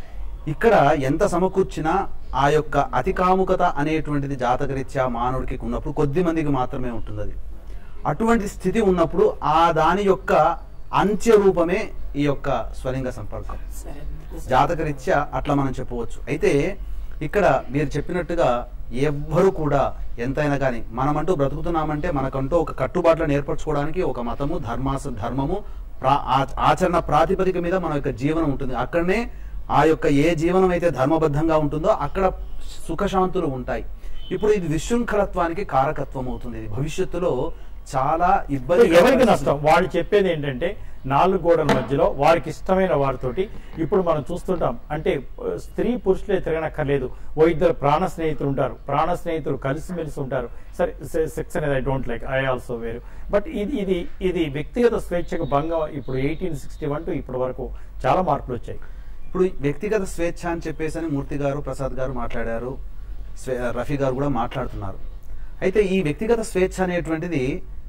ఇక్కడ ఎంత సమకూర్చినా ఆ యొక్క అతి కాముకత అనేటువంటిది జాతకరీత్యా మానవుడికి ఉన్నప్పుడు కొద్ది మందికి మాత్రమే ఉంటుంది అది అటువంటి స్థితి ఉన్నప్పుడు ఆ దాని యొక్క అంత్య రూపమే ఈ యొక్క స్వలింగ సంపర్కం సరే జాతకరీత్యా అట్లా మనం చెప్పవచ్చు అయితే ఇక్కడ మీరు చెప్పినట్టుగా ఎవ్వరు కూడా ఎంతైనా కానీ మనమంటూ బ్రతుకుతున్నామంటే మనకంటూ ఒక కట్టుబాట్లను ఏర్పరచుకోవడానికి ఒక మతము ధర్మాస ధర్మము ప్రా- ఆ- ఆచరణ ప్రాతిపదిక మీద మన యొక్క జీవనం ఉంటుంది అక్కడనే ఆ యొక్క ఏ జీవనం అయితే ధర్మబద్ధంగా ఉంటుందో అక్కడ సుఖశాంతులు ఉంటాయి ఇప్పుడు ఇది విశృంఖలత్వానికి కారకత్వం అవుతుంది ఇది భవిష్యత్తులో చాలా ఇబ్బంది ఎవరికి నష్టం వాళ్ళు చెప్పేది ఏంటంటే నాలుగు గోడల మధ్యలో వారికి ఇష్టమైన వారితోటి ఇప్పుడు మనం చూస్తుంటాం అంటే ఆ, స్త్రీ పురుషులే తిరగనక్కర్లేదు ఓ ఇద్దరు ప్రాణ స్నేహితులు ఉంటారు ప్రాణ స్నేహితులు కలిసిమెలిసి ఉంటారు సరే సెక్స్ అనేది I don't like I also వేరు బట్ ఇది ఇది ఇది వ్యక్తిగత స్వేచ్ఛకు భంగం ఇప్పుడు ఎయిటీన్ సిక్స్టీ వన్ టు ఇప్పటి వరకు చాలా మార్పులు వచ్చాయి ఇప్పుడు వ్యక్తిగత స్వేచ్ఛ అని చెప్పేసి అని మూర్తి గారు ప్రసాద్ గారు మాట్లాడారు స్వే- రఫీ గారు కూడా మాట్లాడుతున్నారు అయితే ఈ వ్యక్తిగత స్వేచ్ఛ అనేటువంటిది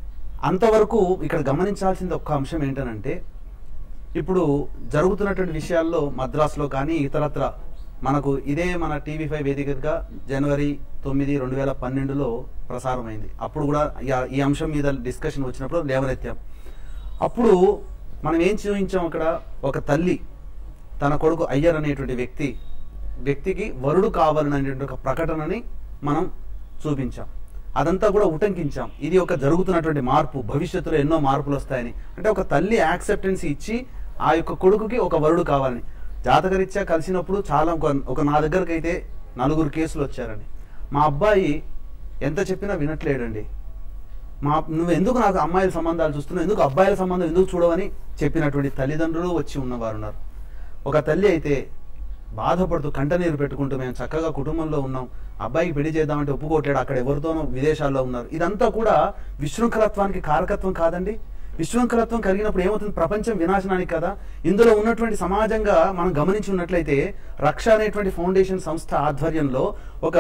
అంతవరకు ఇక్కడ గమనించాల్సింది ఒక్క అంశం ఏంటనంటే ఇప్పుడు జరుగుతున్నటువంటి విషయాల్లో మద్రాసులో కానీ ఇతరత్ర మనకు ఇదే మన టీవీ ఫైవ్ వేదికగా జనవరి తొమ్మిది రెండు వేల పన్నెండులో ప్రసారమైంది అప్పుడు కూడా ఈ- ఈ అంశం మీద డిస్కషన్ వచ్చినప్పుడు లేవనెత్తాం అప్పుడు మనం ఏం చూపించాం అక్కడ ఒక తల్లి తన కొడుకు అయ్యర్ అనేటువంటి వ్యక్తి వ్యక్తికి వరుడు కావాలని అనేటువంటి ఒక ప్రకటనని మనం చూపించాం అదంతా కూడా ఉటంకించాం ఇది ఒక జరుగుతున్నటువంటి మార్పు భవిష్యత్తులో ఎన్నో మార్పులు వస్తాయని అంటే ఒక తల్లి యాక్సెప్టెన్స్ ఇచ్చి ఆ యొక్క కొడుకుకి ఒక వరుడు కావాలని జాతకరీత్యా కలిసినప్పుడు చాలా ఒక ఒక నా దగ్గరకు అయితే నలుగురు కేసులు వచ్చారని మా అబ్బాయి ఎంత చెప్పినా వినట్లేడండి మా నువ్వు ఎందుకు నాకు అమ్మాయిల సంబంధాలు చూస్తున్నావు ఎందుకు అబ్బాయిల సంబంధం ఎందుకు చూడవని చెప్పినటువంటి తల్లిదండ్రులు వచ్చి ఉన్నవారు ఉన్నారు ఒక తల్లి అయితే బాధపడుతూ కంటనీరు పెట్టుకుంటూ మేము చక్కగా కుటుంబంలో ఉన్నాం అబ్బాయికి పెళ్లి చేద్దామంటే ఒప్పుకోవట్లేడు అక్కడ ఎవరితోనో విదేశాల్లో ఉన్నారు ఇదంతా కూడా విశృంఖలత్వానికి కారకత్వం కాదండి విశృంఖలత్వం కలిగినప్పుడు ఏమవుతుంది ప్రపంచం వినాశనానికి కదా ఇందులో ఉన్నటువంటి సమాజంగా మనం గమనించి ఉన్నట్లయితే రక్ష అనేటువంటి ఫౌండేషన్ సంస్థ ఆధ్వర్యంలో ఒక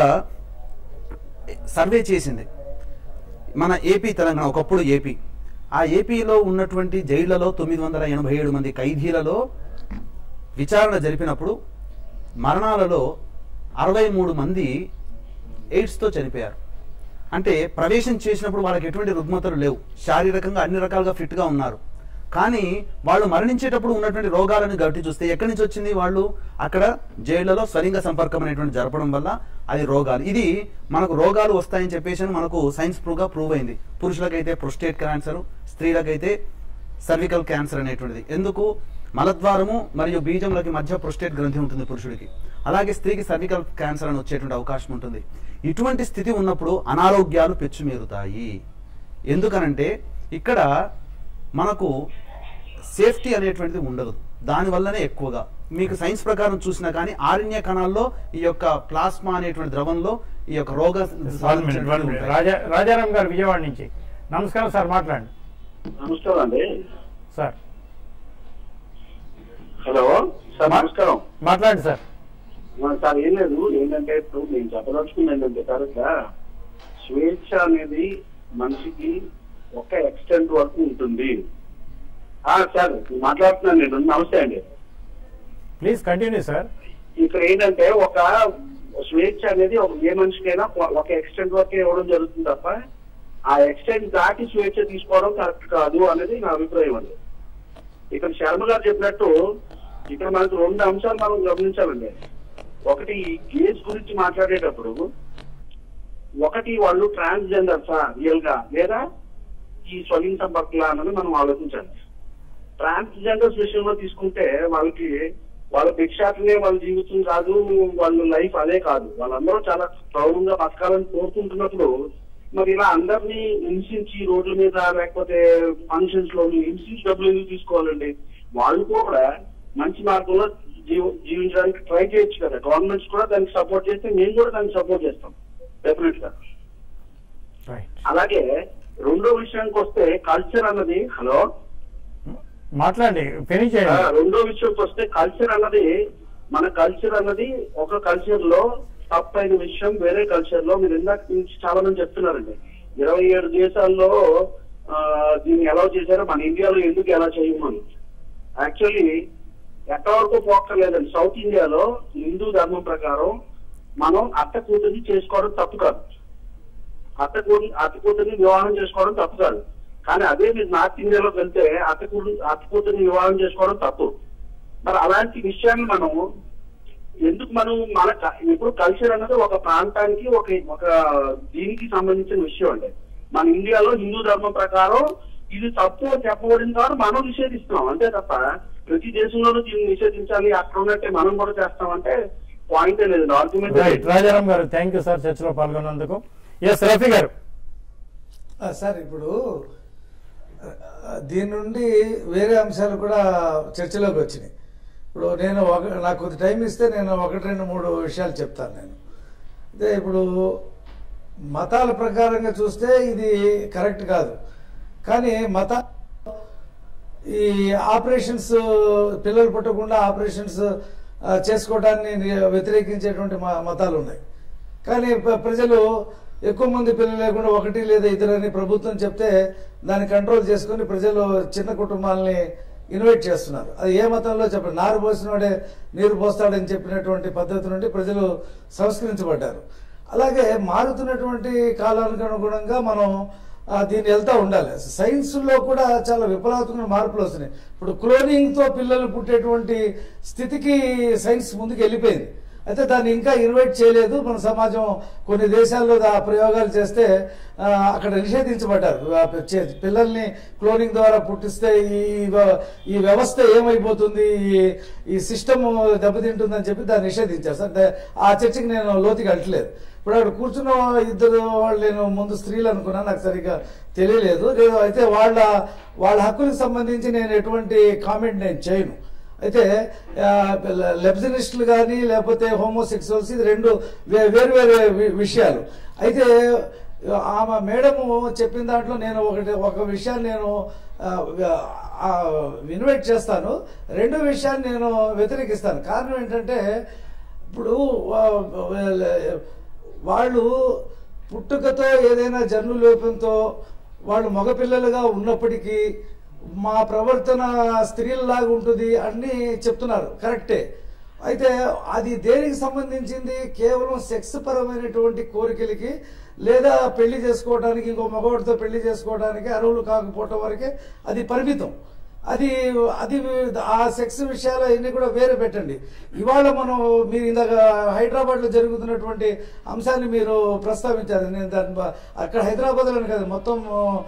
సర్వే చేసింది మన ఏపీ తెలంగాణ ఒకప్పుడు ఏపీ ఆ ఏపీలో ఉన్నటువంటి జైళ్లలో తొమ్మిది వందల ఎనభై ఏడు మంది ఖైదీలలో విచారణ జరిపినప్పుడు మరణాలలో అరవై మూడు మంది ఎయిడ్స్తో చనిపోయారు అంటే ప్రవేశం చేసినప్పుడు వాళ్ళకి ఎటువంటి రుగ్మతలు లేవు శారీరకంగా అన్ని రకాలుగా ఫిట్గా ఉన్నారు కానీ వాళ్ళు మరణించేటప్పుడు ఉన్నటువంటి రోగాలను గట్టి చూస్తే ఎక్కడి నుంచి వచ్చింది వాళ్ళు అక్కడ జైళ్లలో స్వలింగ సంపర్కం అనేటువంటి జరపడం వల్ల అది రోగాలు ఇది మనకు రోగాలు వస్తాయని చెప్పేసి అని మనకు సైన్స్ ప్రూవ్ గా ప్రూవ్ అయింది పురుషులకైతే ప్రొస్టేట్ క్యాన్సర్ స్త్రీలకైతే సర్వికల్ క్యాన్సర్ అనేటువంటిది ఎందుకు మలద్వారము మరియు బీజంలోకి మధ్య ప్రొస్టేట్ గ్రంథి ఉంటుంది పురుషుడికి అలాగే స్త్రీకి సర్వికల్ క్యాన్సర్ అని వచ్చేటువంటి అవకాశం ఉంటుంది ఇటువంటి స్థితి ఉన్నప్పుడు అనారోగ్యాలు పెచ్చుమీరుతాయి ఎందుకనంటే ఇక్కడ మనకు సేఫ్టీ అనేటువంటిది ఉండదు దానివల్లనే ఎక్కువగా మీకు సైన్స్ ప్రకారం చూసినా కానీ ఆరణ్య కణాల్లో ఈ యొక్క ప్లాస్మా అనేటువంటి ద్రవంలో ఈ యొక్క రోగ one minute one minute Raja Rajaram గారు విజయవాడ నుంచి నమస్కారం సార్ మాట్లాడండి నమస్కారం అండి సార్ హలో సార్ నమస్కారం మాట్లాడండి సార్ ఆ, సార్ ఏం లేదు ఏంటంటే ఇప్పుడు నేను చెప్పదలుచుకుంది ఏంటంటే కరెక్ట్గా స్వేచ్ఛ అనేది మనిషికి ఒక ఎక్స్టెంట్ వరకు ఉంటుంది ఆ, సార్ నేను మాట్లాడుతున్నాను నేను నమస్తే అండి ప్లీజ్ కంటిన్యూ సార్ ఇక్కడ ఏంటంటే ఒక స్వేచ్ఛ అనేది ఒక ఏ మనిషికైనా ఒక- ఒక ఎక్స్టెంట్ వరకే ఇవ్వడం జరుగుతుంది తప్ప ఆ ఎక్స్టెంట్ దాటి స్వేచ్ఛ తీసుకోవడం కరెక్ట్ కాదు అనేది నా అభిప్రాయం అండి ఇక్కడ శర్మ గారు చెప్పినట్టు ఇక్కడ మనకు రెండు అంశాలు మనం గమనించాలండి ఒకటి ఈ కేసు గురించి మాట్లాడేటప్పుడు ఒకటి వాళ్ళు ట్రాన్స్జెండర్సా రియల్ గా లేదా ఈ స్వలింగ సంపర్కులా అన్నది మనం ఆలోచించాలి ట్రాన్స్జెండర్స్ విషయంలో తీసుకుంటే వాళ్ళకి వాళ్ళ భిక్షాటనే వాళ్ళ జీవితం కాదు వాళ్ళ లైఫ్ అదే కాదు వాళ్ళందరూ చాలా ప్రౌఢంగా బతకాలని కోరుకుంటున్నప్పుడు మరి ఇలా అందరినీ హింసించి రోడ్ల మీద లేకపోతే ఫంక్షన్స్ లో హింసించి డబ్బులు ఎందుకు తీసుకోవాలండి వాళ్ళు కూడా మంచి మార్గంలో జీవ- జీవించడానికి ట్రై చేయొచ్చు కదా గవర్నమెంట్స్ కూడా దానికి సపోర్ట్ చేస్తే మేము కూడా దానికి సపోర్ట్ చేస్తాం డెఫినెట్ గా రైట్ అలాగే రెండో విషయానికి వస్తే కల్చర్ అన్నది హలో మాట్లాడండి ఫినిష్ ఆ, చేయండి రెండో విషయంకి వస్తే కల్చర్ అన్నది మన కల్చర్ అన్నది ఒక కల్చర్ లో తప్పైన విషయం వేరే కల్చర్ లో మీరు ఇందాక నుంచి చాలా మంది చెప్తున్నారండి ఇరవై ఏడు దేశాల్లో ఆ, దీన్ని ఎలా చేశారో మన ఇండియాలో ఎందుకు ఎలా చేయమని యాక్చువల్లీ ఎక్కడ వరకు పోక్కర్లేదండి సౌత్ ఇండియాలో హిందూ ధర్మం ప్రకారం మనం అత్త కూతుర్ని చేసుకోవడం తప్పు కాదు అత్త కూతురు అత్త కూతుర్ని వివాహం చేసుకోవడం తప్పు కాదు కానీ అదే మీరు నార్త్ ఇండియాలోకి వెళ్తే అత్త కూతురు అత్త కూతుర్ని వివాహం చేసుకోవడం తప్పు మరి అలాంటి విషయాన్ని మనం ఎందుకు మనం మన క- ఇప్పుడు కల్చర్ అనేది ఒక ప్రాంతానికి ఒక ఒక దీనికి సంబంధించిన విషయం అండి మన ఇండియాలో హిందూ ధర్మం ప్రకారం ఇది తప్పు అని చెప్పబడిన తర్వాత మనం నిషేధిస్తున్నాం అంతే తప్ప ప్రతి దేశంలోనూ దీన్ని నిషేధించాలి అక్కడ ఉన్నట్టే మనం కూడా చేస్తామంటే పాయింట్ లేదు ఆర్గ్యుమెంట్ రైట్ రాజారాం గారు థ్యాంక్ యూ సార్ చర్చలో పాల్గొన్నందుకు ఎస్ రఫీ గారు ఆ, సార్ ఇప్పుడు ఆ, దీని నుండి వేరే అంశాలు కూడా చర్చలోకి వచ్చినాయి ఇప్పుడు నేను ఒక నాకు కొద్ది టైం ఇస్తే నేను ఒకటి రెండు మూడు విషయాలు చెప్తాను నేను అదే ఇప్పుడు మతాల ప్రకారంగా చూస్తే ఇది కరెక్ట్ కాదు కానీ మత ఈ ఆపరేషన్స్ పిల్లలు పుట్టకుండా ఆపరేషన్స్ ఆ, చేసుకోవడాన్ని ని- వ్యతిరేకించేటువంటి మ- మతాలు ఉన్నాయి కానీ ప్ర- ప్రజలు ఎక్కువ మంది పిల్లలు లేకుండా ఒకటి లేదా ఇద్దరు అని ప్రభుత్వం చెప్తే దాన్ని కంట్రోల్ చేసుకొని ప్రజలు చిన్న కుటుంబాలని ఇన్వైట్ చేస్తున్నారు అది ఏ మతంలో చెప్పండి నారు పోసినోడే నీరు పోస్తాడని చెప్పినటువంటి పద్ధతి నుండి ప్రజలు సంస్కరించబడ్డారు అలాగే మారుతున్నటువంటి కాలానికి అనుగుణంగా మనం ఆ, దీన్ని వెళ్తా ఉండాలి సైన్స్ లో కూడా చాలా విపరీతమైన మార్పులు వస్తున్నాయి ఇప్పుడు క్లోనింగ్ తో పిల్లలు పుట్టేటువంటి స్థితికి సైన్స్ ముందుకు వెళ్ళిపోయింది అయితే దాన్ని ఇంకా ఇన్వైట్ చేయలేదు మన సమాజం కొన్ని దేశాల్లో ఆ ప్రయోగాలు చేస్తే ఆ, అక్కడ నిషేధించబడ్డారు ఆ, చే- పిల్లల్ని క్లోనింగ్ ద్వారా పుట్టిస్తే ఈ వ్య- ఈ వ్యవస్థ ఏమైపోతుంది ఈ- ఈ సిస్టమ్ దెబ్బతింటుందని చెప్పి దాన్ని నిషేధించారు సార్ దా- ఆ చర్చకి నేను లోతుకి వెళ్ళట్లేదు ఇప్పుడు అక్కడ కూర్చున్న ఇద్దరు వాళ్ళు నేను ముందు స్త్రీలు అనుకున్నా నాకు సరిగ్గా తెలియలేదు లేదు అయితే వాళ్ళ వాళ్ళ హక్కులకు సంబంధించి నేను ఎటువంటి కామెంట్ నేను చేయను అయితే ఆ, లెబ్జనిస్టులు కానీ లేకపోతే హోమోసెక్సువల్స్ ఇది రెండు వే- వేరు వేరు వి- విషయాలు అయితే ఆమె మేడము చెప్పిన దాంట్లో నేను ఒకటి ఒక విషయాన్ని నేను ఆ, ఆ, ఇన్వైట్ చేస్తాను రెండో విషయాన్ని నేను వ్యతిరేకిస్తాను కారణం ఏంటంటే ఇప్పుడు వా- వాళ్ళు పుట్టుకతో ఏదైనా జన్మ లోపంతో వాళ్ళు మగపిల్లలుగా ఉన్నప్పటికీ మా ప్రవర్తన స్త్రీలలాగా ఉంటుంది అన్ని చెప్తున్నారు కరెక్టే అయితే అది దేనికి సంబంధించింది కేవలం సెక్స్ పరమైనటువంటి కోరికలకి లేదా పెళ్లి చేసుకోవడానికి ఇంకో మగవాడితో పెళ్లి చేసుకోవడానికి అర్హులు కాకపోవటం వరకే అది పరిమితం అది అది ఆ సెక్స్ విషయాలు అన్ని కూడా వేరే పెట్టండి ఇవాళ మనం మీరు ఇందాక హైదరాబాద్ లో జరుగుతున్నటువంటి అంశాన్ని మీరు ప్రస్తావించారు నేను దాని బ- అక్కడ హైదరాబాద్ లోనే కాదు మొత్తం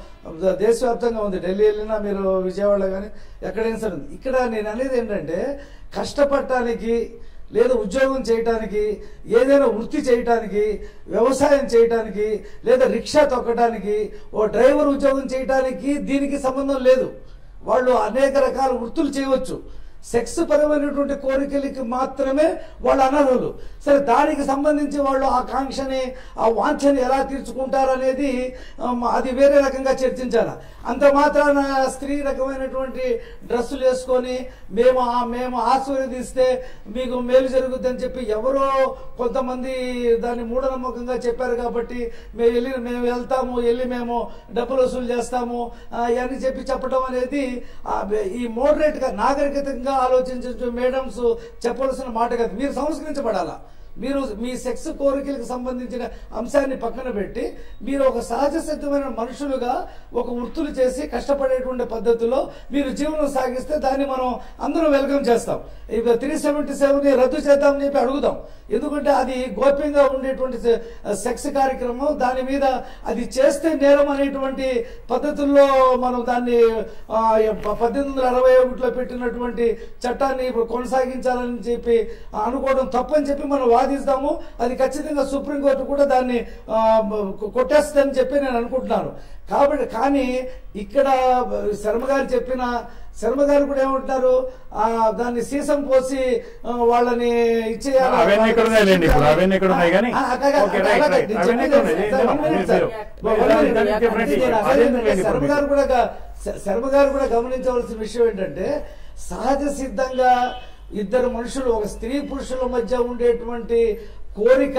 ఆ, దేశవ్యాప్తంగా ఉంది ఢిల్లీ వెళ్ళినా మీరు విజయవాడ కానీ ఎక్కడైనా సరే ఉంది. ఇక్కడ నేను అనేది ఏంటంటే కష్టపడటానికి లేదా ఉద్యోగం చేయటానికి ఏదైనా వృత్తి చేయటానికి వ్యవసాయం చేయటానికి లేదా రిక్షా తొక్కడానికి ఓ డ్రైవర్ ఉద్యోగం చేయటానికి దీనికి సంబంధం లేదు వాళ్ళు అనేక రకాల వృత్తులు చేయవచ్చు సెక్స్ పరమైనటువంటి కోరికలకి మాత్రమే వాళ్ళు అనర్హులు సరే దానికి సంబంధించి వాళ్ళు ఆ కాంక్షని ఆ వాంఛని ఎలా తీర్చుకుంటారనేది ఆమ్, అది వేరే రకంగా చర్చించాలి అంత మాత్రాన స్త్రీ రకమైనటువంటి డ్రెస్సులు వేసుకొని మేము ఆ- మేము ఆశీర్వదిస్తే మీకు మేలు జరుగుద్దని చెప్పి ఎవరో కొంతమంది దాన్ని మూఢనమ్మకంగా చెప్పారు కాబట్టి మేము వెళ్ళి మేము వెళ్తాము వెళ్ళి మేము డబ్బులు వసూలు చేస్తాము ఆ, ఇవన్నీ చెప్పి చెప్పడం అనేది ఆ, ఈ మోడరేట్ గా నాగరికతంగా ఆలోచించే మేడమ్స్ చెప్పవలసిన మాట కాదు మీరు సంస్కరించబడాలా మీరు మీ సెక్స్ కోరికలకు సంబంధించిన అంశాన్ని పక్కన పెట్టి మీరు ఒక సహజ సిద్ధమైన మనుషులుగా ఒక వృత్తులు చేసి కష్టపడేటువంటి పద్ధతిలో మీరు జీవనం సాగిస్తే దాన్ని మనం అందరూ వెల్కమ్ చేస్తాం ఇక త్రీ సెవెంటీ సెవెన్ రద్దు చేద్దామని చెప్పి అడుగుదాం ఎందుకంటే అది గోప్యంగా ఉండేటువంటి సె- సెక్స్ కార్యక్రమం దాని మీద అది చేస్తే నేరం అనేటువంటి పద్ధతుల్లో మనం దాన్ని ఆ, ప- పద్దెనిమిది వందల అరవై ఒకటిలో పెట్టినటువంటి చట్టాన్ని ఇప్పుడు కొనసాగించాలని చెప్పి అనుకోవడం తప్పని చెప్పి మనం వాదిస్తాము అది ఖచ్చితంగా సుప్రీంకోర్టు కూడా దాన్ని ఆ, కొ- కొట్టేస్తుందని చెప్పి నేను అనుకుంటున్నాను కాబట్టి కానీ ఇక్కడ శర్మ గారు చెప్పిన శర్మ గారు కూడా ఏమంటున్నారు ఆ, దాన్ని సీసం పోసి ఆ, వాళ్ళని ఇచ్చేయాలి అవన్నీ ఇక్కడ ఉన్నాయిలేండి ఇప్పుడు, అవన్నీ ఇక్కడ ఉన్నాయి కానీ. ఆ, అట్లాగే, ఓకే, అట్లాగే, రైట్, అట్లాగే. రైట్. నేను అవన్నీ చెప్పేది ఇక్కడ ఉన్నాయి. సార్, నేను- one minute, మీరు- సార్. మీరు- One minute. దానికి నేను different issue. అదే అదే నేను నేను శర్మ ఇప్పుడు గారు కూడా గ- శ- శర్మ గారు కూడా గమనించవలసిన విషయం ఏంటంటే సహజ సిద్ధంగా ఇద్దరు మనుషులు ఒక స్త్రీ పురుషుల మధ్య ఉండేటువంటి కోరిక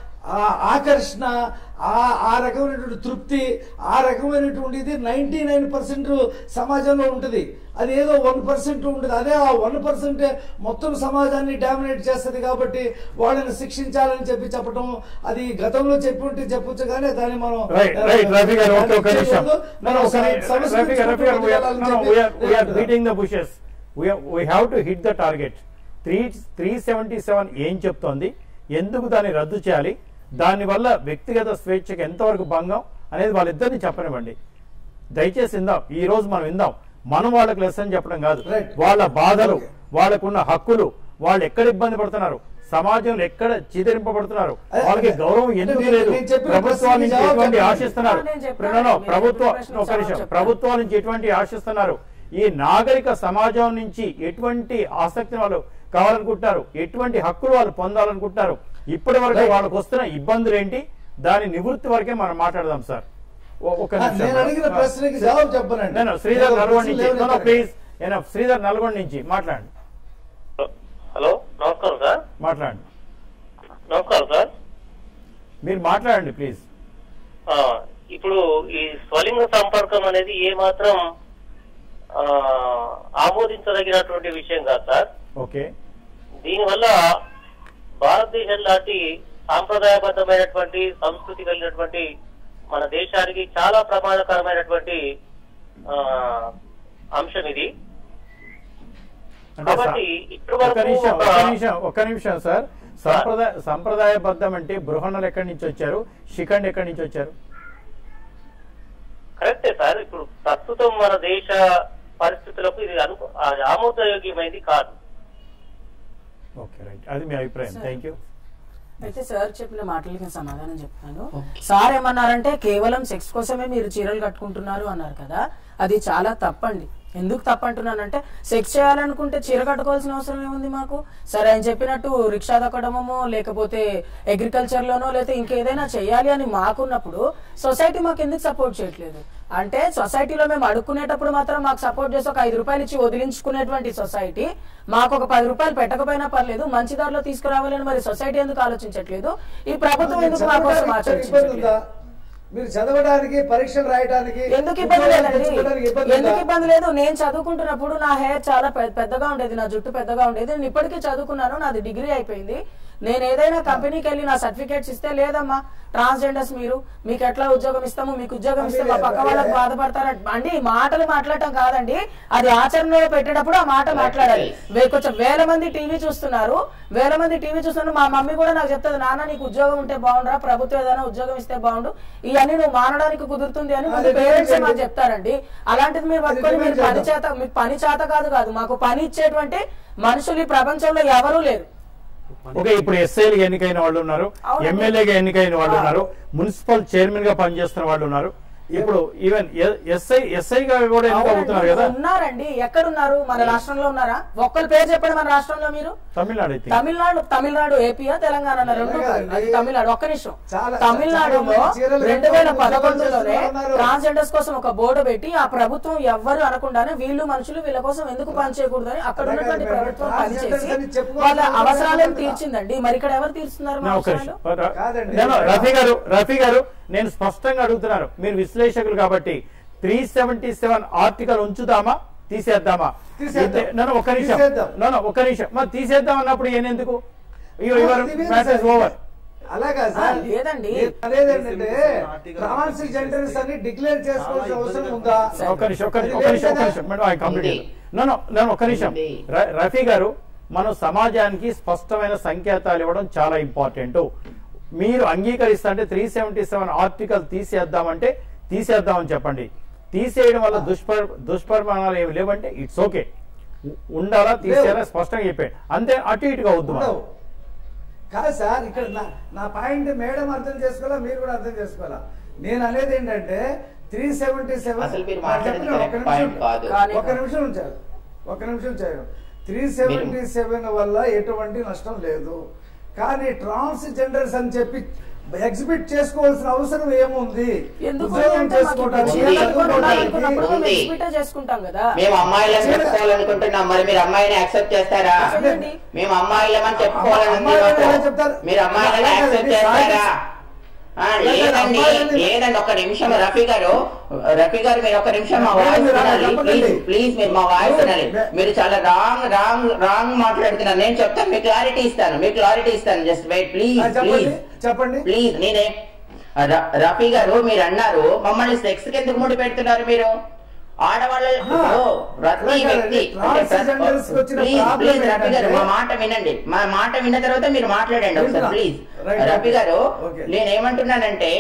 ఆ ఆకర్షణ ఆ ఆ రకమైనటువంటి తృప్తి ఆ రకమైనటువంటిది నైన్టీ నైన్ పర్సెంట్ సమాజంలో ఉంటుంది అది ఏదో వన్ పర్సెంట్ ఉంటుంది అదే ఆ వన్ పర్సెంట్ మొత్తం సమాజాన్ని డామినేట్ చేస్తుంది కాబట్టి వాళ్ళని శిక్షించాలని చెప్పి చెప్పడం అది గతంలో చెప్పి ఉంటే చెప్పొచ్చు కానీ దాన్ని మనం రైట్ రైట్ రఫీ గారు ఓకే ఒక దాన్ని నిమిషం చేయకూడదు. మనం ఒక ని- సమస్య రఫీ గారు రఫీ గారు వెళ్ళాలని చెప్పి we are నేను beating the bushes we have to hit the target three three seventy seven ఏం చెప్తోంది ఎందుకు దాన్ని రద్దు చేయాలి దానివల్ల వ్యక్తిగత స్వేచ్ఛకి ఎంతవరకు భంగం అనేది వాళ్ళిద్దరిని చెప్పనివ్వండి దయచేసి ఇందాం ఈ రోజు మనం ఇందాం మనం వాళ్ళకి లెసన్ చెప్పడం కాదు Right. వాళ్ళ బాధలు Okay. వాళ్ళకున్న హక్కులు వాళ్ళు ఎక్కడ ఇబ్బంది పడుతున్నారు సమాజంలో ఎక్కడ చిదరింపబడుతున్నారు అదే, వాళ్ళకి అదే. గౌరవం అంటే ఎందుకు నేను- లేదు నేను చెప్పిన ప్రభుత్వాల నుంచి ప్రశ్నకి జవాబు ఎటువంటి చెప్పండి. ఆశిస్తున్నారు నేను చెప్పాను. No, no, మీరు ప్రభుత్వ చెప్పిన ప్రశ్నకి ఒక నిమిషం జవాబు ప్రభుత్వాల నుంచి ఎటువంటి ఆశిస్తున్నారు ఈ నాగరిక సమాజం నుంచి ఎటువంటి ఆసక్తిని వాళ్ళు కావాలనుకుంటున్నారు ఎటువంటి హక్కులు వాళ్ళు పొందాలనుకుంటున్నారు ఇప్పటి వరకు Right. వాళ్ళకు వస్తున్న ఇబ్బందులు ఏంటి దాని నివృత్తి వరకే మనం మాట్లాడదాం సార్ ఓ- ఒక ఆ, నిమిషం. నేను అడిగిన ప్రశ్నకి జవాబు చెప్పనండి నేను శ్రీధర్ నేను నల్గొండ ప్రశ్నలు నుంచి లేవనెత్తాను. ప్లీజ్ నేను శ్రీధర్ నల్గొండ నుంచి మాట్లాడండి హలో నమస్కారం సార్ మాట్లాడండి నమస్కారం సార్ మీరు మాట్లాడండి ప్లీజ్ ఆ, ఇప్పుడు ఈ స్వలింగ సంపర్కం అనేది ఏ మాత్రం ఆ, ఆమోదించదగినటువంటి విషయం కాదు సార్ ఓకే దీనివల్ల భారతదేశం లాంటి సాంప్రదాయబద్ధమైనటువంటి సంస్కృతి కలిగినటువంటి మన దేశానికి చాలా ప్రమాదకరమైనటువంటి ఆ, అంశం ఇది అంటే కాబట్టి స- ఇప్పటి ఒక్క వరకు నిమిషం ఒక- ఒక్క నిమిషం ఒక్క నిమిషం సార్ సంప్రదాయ సంప్రదాయబద్ధం అంటే బృహణలు ఎక్కడి నుంచి వచ్చారు శిఖండ్ ఎక్కడి నుంచి వచ్చారు కరెక్టే సార్ ఇప్పుడు ప్రస్తుతం మన దేశ పరిస్థితులకు ఇది అను అది ఆమోదయోగ్యమైంది కాదు ఓకే రైట్ అది మీ అభిప్రాయం Sir. థ్యాంక్ యూ అయితే సార్ చెప్పిన మాటలకి నేను సమాధానం చెప్తాను సార్ ఏమన్నారంటే కేవలం సెక్స్ కోసమే మీరు చీరలు కట్టుకుంటున్నారు అన్నారు కదా అది చాలా తప్పండి ఎందుకు తప్పంటున్నానంటే సెక్స్ చేయాలనుకుంటే చీర కట్టుకోవాల్సిన అవసరం ఏముంది మాకు సరే ఆయన చెప్పినట్టు రిక్షా దక్కడమో లేకపోతే అగ్రికల్చర్ లోనో లేకపోతే ఇంకేదైనా చేయాలి అని మాకున్నప్పుడు సొసైటీ మాకు ఎందుకు సపోర్ట్ చేయట్లేదు అంటే సొసైటీలో మేము అడుక్కునేటప్పుడు మాత్రం మాకు సపోర్ట్ చేసి ఒక ఐదు రూపాయలు ఇచ్చి వదిలించుకునేటువంటి సొసైటీ మాకు ఒక పది రూపాయలు పెట్టకపోయినా పర్లేదు మంచి దారిలో తీసుకురావాలని మరి సొసైటీ ఎందుకు ఆలోచించట్లేదు ఈ ప్రభుత్వం ఎందుకు మా కోసం చదవడానికి ఇబ్బంది ఉందా? ఆలోచించట్లేదు మీరు చదవడానికి పరీక్షలు రాయడానికి ఎందుకు ఇబ్బంది ఉద్యోగాలు లేదండి తెచ్చుకోవడానికి ఇబ్బంది ఎందుకు ఉందా? ఇబ్బంది లేదు నేను చదువుకుంటున్నప్పుడు నా హెయిర్ చాలా పె- పెద్దగా ఉండేది నా జుట్టు పెద్దగా ఉండేది నేను ఇప్పటికీ చదువుకున్నాను నాది డిగ్రీ అయిపోయింది నేను ఏదైనా కంపెనీకి వెళ్ళి నా సర్టిఫికేట్స్ ఇస్తే లేదమ్మా ట్రాన్స్జెండర్స్ మీరు మీకు ఎట్లా ఉద్యోగం ఇస్తాము మీకు ఉద్యోగం ఇస్తే మా పక్క వాళ్ళకి బాధపడతారు అండి మాటలు మాట్లాడటం కాదండి అది ఆచరణలో పెట్టేటప్పుడు ఆ మాట మాట్లాడాలి వే- కొంచెం వేల మంది టీవీ చూస్తున్నారు వేల మంది టీవీ చూస్తున్నారు మా మమ్మీ కూడా నాకు చెప్తుంది నాన్న నీకు ఉద్యోగం ఉంటే బాగుండరా ప్రభుత్వం ఏదైనా ఉద్యోగం ఇస్తే బాగుండు ఇవన్నీ నువ్వు మానడానికి కుదురుతుంది అని ముందు అది పేరెంట్స్ డిపెండ్ మాకు చెప్తారండి అలాంటిది మీరు పట్టుకొని మీరు డిపెండ్ పని చేత మీకు పని చేత కాదు కాదు మాకు పని ఇచ్చేటువంటి మనుషులు ఈ ప్రపంచంలో ఎవరూ లేరు ఓకే ఇప్పుడు ఎస్ఐలు ఎన్నికైన వాళ్ళు ఉన్నారు అవునండి. ఎమ్మెల్యేగా ఎన్నికైన వాళ్ళు ఉన్నారు మున్సిపల్ చైర్మన్ గా పనిచేస్తున్న వాళ్ళు ఉన్నారు ఇప్పుడు ఈవెన్ ఎస్ఐ ఎస్ఐ గా కూడా ఎన్నిక అవుతున్నారు అవునండి, కదా ఉన్నారండి ఎక్కడున్నారు మన రాష్ట్రంలో ఉన్నారా ఒక్కరి పేరు చెప్పండి మన రాష్ట్రంలో మీరు తమిళనాడు అయితే తమిళనాడు తమిళనాడు ఏపీయా తెలంగాణ రెండు తెలంగాణ. అది తమిళనాడు ఒక్క నిమిషం చాలా- తమిళనాడులో చాలా మంది చీరలు రెండు వేల కట్టుకొని పదకొండులోనే ఉద్యోగాలు చేస్తున్నారు. ట్రాన్స్జెండర్స్ కోసం ఒక బోర్డు పెట్టి ఆ ప్రభుత్వం ఎవ్వరు అనకుండానే వీళ్ళు మనుషులు వీళ్ళ కోసం ఎందుకు పని చేయకూడదు అని అక్కడ అలాగే ఉన్నటువంటి మరి ప్రభుత్వం ట్రాన్స్జెండర్స్ పనిచేసి అని చెప్పుకోవాలి వాళ్ళ అనుకుంటున్నారు అవసరాలను కదా. తీర్చిందండి మరి ఇక్కడ ఎవరు తీరుస్తున్నారు మా నా ఒక్క నిమిషం. అవసరాలు ర- కాదండి. నేను రఫీ గారు రఫీ గారు నేను స్పష్టంగా అడుగుతున్నాను మీరు విశ్లేషకులు కాబట్టి త్రీ సెవెంటీ సెవెన్ ఆర్టికల్ ఉంచుదామా తీసేద్దామా తీసేద్దాం. నన్ను ఒక నిమిషం తీసేద్దాం. నన్ను ఒక నిమిషం మరి తీసేద్దాం అన్నప్పుడు ఏం ఎందుకు యువర్ ఇది మ్యాటర్ ఓవర్ అలాగా ఆ, సార్ లేదండి. నేను అనేది ఏంటంటే ట్రాన్స్జెండర్స్ అని డిక్లేర్ చేసుకోవాల్సిన అవసరం ఉందా ఒక్క నిమిషం ఒక్క నిమిషం అది ఒక్క లేదు నిమిషం ఒక్క కదా? నిమిషం మేడం ఐ కంప్లీట్ ఉంది. నన్ను నన్ను ఒక్క నిమిషం ఉంది. ర- రఫీ గారు మనం సమాజానికి స్పష్టమైన సంకేతాలు ఇవ్వడం చాలా ఇంపార్టెంట్ మీరు అంగీకరిస్తా అంటే త్రీ సెవెంటీ సెవెన్ ఆర్టికల్ తీసేద్దామంటే తీసేద్దామని చెప్పండి తీసేయడం వల్ల దుష్పరి దుష్పరిమాణాలు ఏమి లేవంటే ఇట్స్ ఓకే ఉండాలా తీసేయాలా స్పష్టంగా చెప్పాడు అంతే అటు ఇటుగా వద్దు మనం. ఉండవు. కాదు సార్ ఇక్కడ నా నా పాయింట్ మేడం అర్థం చేసుకోవాలా మీరు కూడా అర్థం చేసుకోవాలా నేను అనేది ఏంటంటే త్రీ సెవెంటీ సెవెన్ అసలు మీరు మాట్లాడేది correct point కాదు. ఒక నిమిషం ఉంచారు ఒక నిమిషం చేయరు త్రీ సెవెంటీ సెవెన్ వల్ల ఎటువంటి నష్టం లేదు కానీ ట్రాన్స్జెండర్స్ అని చెప్పి ఎగ్జిబిట్ చేసుకోవాల్సిన అవసరం ఏముంది ఎందుకు ఉద్యోగం అంటే మాకు ఇప్పుడు చేసుకోవడానికి, చీర కట్టుకొని ఉండాలనుకున్నప్పుడు మేము ఉంది. ఎగ్జిబిటే చేసుకుంటాం కదా మేము అమ్మాయిలను చెప్పుకోవాలనుకుంటున్నాం మరి మీరు అమ్మాయిని యాక్సెప్ట్ చేస్తారా చేయండి. మేము అమ్మాయిలమని చెప్పుకోవాలని ఉంది అమ్మాయిలు మాకు. ఎలా చెప్తారు? మీరు అమ్మాయిలను అలాగే యాక్సెప్ట్ అండి, చేస్తారా సాయం- ఆ, అలాగే లేదండి అమ్మాయిలని- లేదండి ఒక్క నిమిషం రఫీ గారు రఫీ గారు మీరు ఒక నిమిషం మా వాయిస్ మీరు అలా వినాలి చెప్పకండి. ప్లీజ్ ప్లీజ్ మీరు మా వాయిస్ వినాలి మే- మీరు చాలా రాంగ్ రాంగ్ రాంగ్ మాట్లాడుతున్నారు నేను చెప్తాను మీకు క్లారిటీ ఇస్తాను మీకు క్లారిటీ ఇస్తాను జస్ట్ వెయిట్ ప్లీజ్ ఆ, చెప్పండి ప్లీజ్ చెప్పండి ప్లీజ్ నేనే ర- రఫీ గారు మీరు అన్నారు మమ్మల్ని సెక్స్ కి ఎందుకు ముడి పెడుతున్నారు మీరు ఆడవాళ్ళ ఇప్పుడు ప్రతి అలాగే వ్యక్తి అండి. Transgenders కి వచ్చిన ప్లీజ్ problem ప్లీజ్ రఫీ గారు ఏంటంటే- మా మాట వినండి మా మాట విన్న తర్వాత మీరు మాట్లాడండి ఒకసారి వింటున్నా. Please Right, Rafi okay. గారు Okay. నేనేమంటున్నానంటే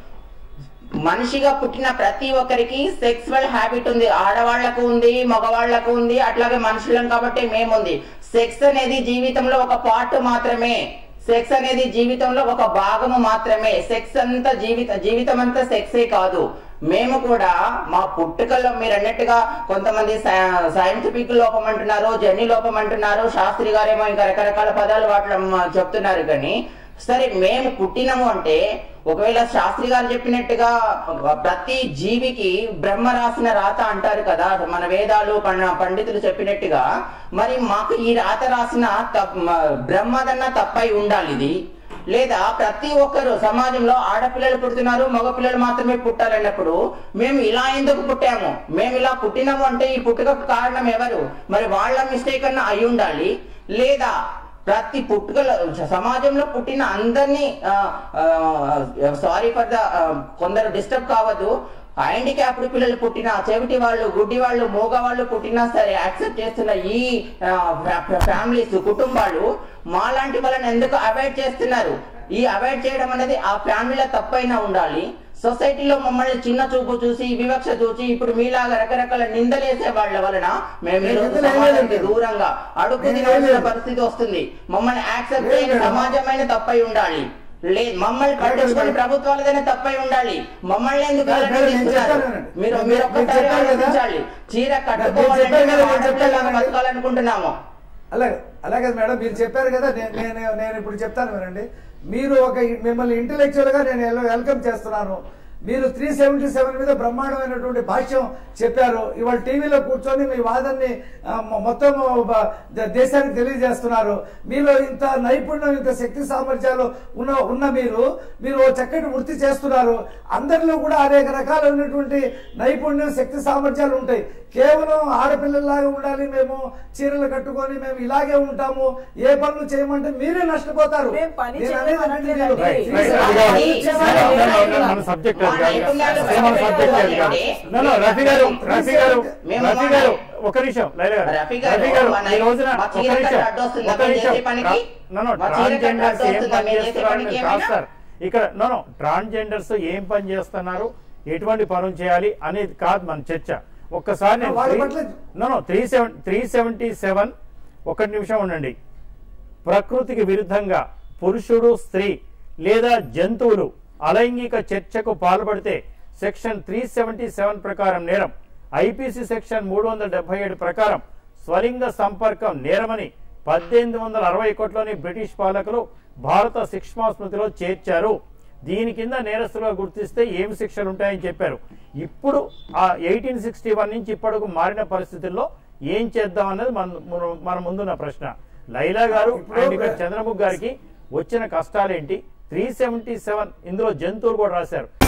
మనిషిగా పుట్టిన ప్రతి ఒక్కరికి సెక్సువల్ హ్యాబిట్ ఉంది ఆడవాళ్లకు ఉంది మగవాళ్లకు ఉంది అట్లాగే మనుషులం కాబట్టి మేముంది సెక్స్ అనేది జీవితంలో ఒక పార్ట్ మాత్రమే సెక్స్ అనేది జీవితంలో ఒక భాగము మాత్రమే సెక్స్ అంతా జీవిత జీవితం అంతా సెక్సే కాదు మేము కూడా మా పుట్టుకల్లో మీరు అన్నట్టుగా కొంతమంది సైంటిఫిక్ లోపం అంటున్నారు జర్నీ లోపం అంటున్నారు శాస్త్రి గారేమో ఇంకా రకరకాల పదాలు వాటిలో మ- చెప్తున్నారు కానీ సరే మేము పుట్టినము అంటే ఒకవేళ శాస్త్రి గారు చెప్పినట్టుగా ప్రతి జీవికి బ్రహ్మ రాసిన రాత అంటారు కదా మన వేదాలు పం- పండితులు చెప్పినట్టుగా మరి మాకు ఈ రాత రాసిన తప్- మ- బ్రహ్మదన్న తప్పై ఉండాలి ఇది లేదా ప్రతి ఒక్కరు సమాజంలో ఆడపిల్లలు పుడుతున్నారు మగపిల్లలు మాత్రమే పుట్టాలన్నప్పుడు మేము ఇలా ఎందుకు పుట్టాము మేము ఇలా పుట్టినాము అంటే ఈ పుట్టుకకు కారణం ఎవరు మరి వాళ్ళ మిస్టేక్ అన్న అయి ఉండాలి లేదా ప్రతి పుట్టుకల సమాజంలో పుట్టిన అందరినీ సారీ ఫర్ ద కొందరు డిస్టర్బ్ కావద్దు హ్యాండిక్యాప్డ్ పిల్లలు పుట్టిన చెవిటి వాళ్ళు గుడ్డి వాళ్ళు మూగ వాళ్ళు పుట్టినా సరే యాక్సెప్ట్ చేస్తున్న ఈ ఫ్యామిలీస్ కుటుంబాలు మాలాంటి వాళ్ళని ఎందుకు అవాయిడ్ చేస్తున్నారు ఈ అవాయిడ్ చేయడం అనేది ఆ ఫ్యామిలీలో తప్పైనా ఉండాలి సొసైటీలో మమ్మల్ని చిన్న చూపు చూసి వివక్ష చూసి ఇప్పుడు మీలాగా రకరకాల నిందలేసే వాళ్ళ వలన మేము ఈ రోజు నేను సమాజానికి లేదు. దూరంగా అడుగు నేను తినాల్సిన లేదు. పరిస్థితి వస్తుంది మమ్మల్ని యాక్సెప్ట్ లేదు చేయని మేడం. సమాజమైన తప్పై ఉండాలి లేదు మమ్మల్ని పట్టించుకొని మేడం. ప్రభుత్వాలదైనా తప్పై ఉండాలి మమ్మల్ని ఎందుకు మేడం, ఇలా నేను నిందిస్తున్నారు? చెప్పాను. మీరు నేను- మీరు నేను ఒక్కసారి చెప్పాను కదా. ఆలోచించాలి చీర నేను కట్టుకోవాలంటే చెప్పాను కదా, మేము నేను చెప్పాను ఆడపిల్లలాగా కదా. బతకాలనుకుంటున్నాము అలాగే అలాగే మేడం మీరు చెప్పారు కదా నేను నేను నేను ఇప్పుడు చెప్తాను వినండి మీరు ఒక మిమ్మల్ని ఇంటలెక్చువల్ గా నేను వెల్- వెల్కమ్ చేస్తున్నాను మీరు త్రీ సెవెంటీ సెవెన్ మీద బ్రహ్మాండమైనటువంటి భాష్యం చెప్పారు ఇవాళ టీవీలో కూర్చొని మీ వాదన్ని ఆ, మొ- మొత్తం బ- ద- దేశానికి తెలియజేస్తున్నారు మీలో ఇంత నైపుణ్యం ఇంత శక్తి సామర్థ్యాలు ఉన్న ఉన్న మీరు మీరు ఓ చక్కటి వృత్తి చేస్తున్నారు అందరిలో కూడా అనేక రకాలైనటువంటి నైపుణ్యం శక్తి సామర్థ్యాలు ఉంటాయి కేవలం ఆడపిల్లలాగా ఉండాలి మేము చీరలు కట్టుకొని మేము ఇలాగే ఉంటాము ఏ పనులు చేయమంటే మీరే నష్టపోతారు మేము పని నేను అనేది చేయమనట్లేదండి. మీరు- రైట్, మీరు- రైట్, అది కాదు. No, no, no, no, మన సబ్జెక్ట్ అది కాదు. అసలు మన సబ్జెక్ట్ అది కాదు. No, no, రఫీ గారు రఫీ గారు మేము రఫీ గారు ఒక నిమిషం లైలా గారు రఫీ గారు, రఫీ గారు మన ఈ రోజున మా ఒక చీర నిమిషం కట్ట అడ్డొస్తుందా ఒక మేము నిమిషం చేసే పనికి? నో నో మా చీర కట్ట ట్రాన్స్జెండర్స్ ఏం అడ్డొస్తుందా పని మేము చేసే చేస్తున్నారు పనికి కాదు ఏమైనా? సార్ ఇక్కడ నో నో ట్రాన్స్జెండర్స్ ఏం పని చేస్తున్నారు ఎటువంటి పనులు చేయాలి అనేది కాదు మన చర్చ ఒక్కసారి నేను వాళ్ళ త్రీ- పట్ల- no no three seven three seventy seven ఒక నిమిషం ఉండండి ప్రకృతికి విరుద్ధంగా పురుషుడు స్త్రీ లేదా జంతువులు అలైంగిక చర్చకు పాల్పడితే సెక్షన్ త్రీ సెవెంటీ సెవెన్ ప్రకారం నేరం ఐపీసీ సెక్షన్ మూడు వందల డెబ్బై ఏడు ప్రకారం స్వలింగ సంపర్కం నేరమని పద్దెనిమిది వందల అరవై ఒకటిలోని బ్రిటిష్ పాలకులు భారత శిక్షా స్మృతిలో చేర్చారు దీని కింద నేరస్తులుగా గుర్తిస్తే ఏమి శిక్షలు ఉంటాయని చెప్పారు ఇప్పుడు ఆ ఎయిటీన్ సిక్స్టీ వన్ నుంచి ఇప్పటికు మారిన పరిస్థితుల్లో ఏం చేద్దాం అన్నది మన మన ముందున్న ప్రశ్న లైలా గారు ఇప్పుడు- అండ్ ఇక్కడ చంద్రముఖ్ గారికి వచ్చిన కష్టాలేంటి త్రీ సెవెంటీ సెవెన్ ఇందులో జంతువులు కూడా రాశారు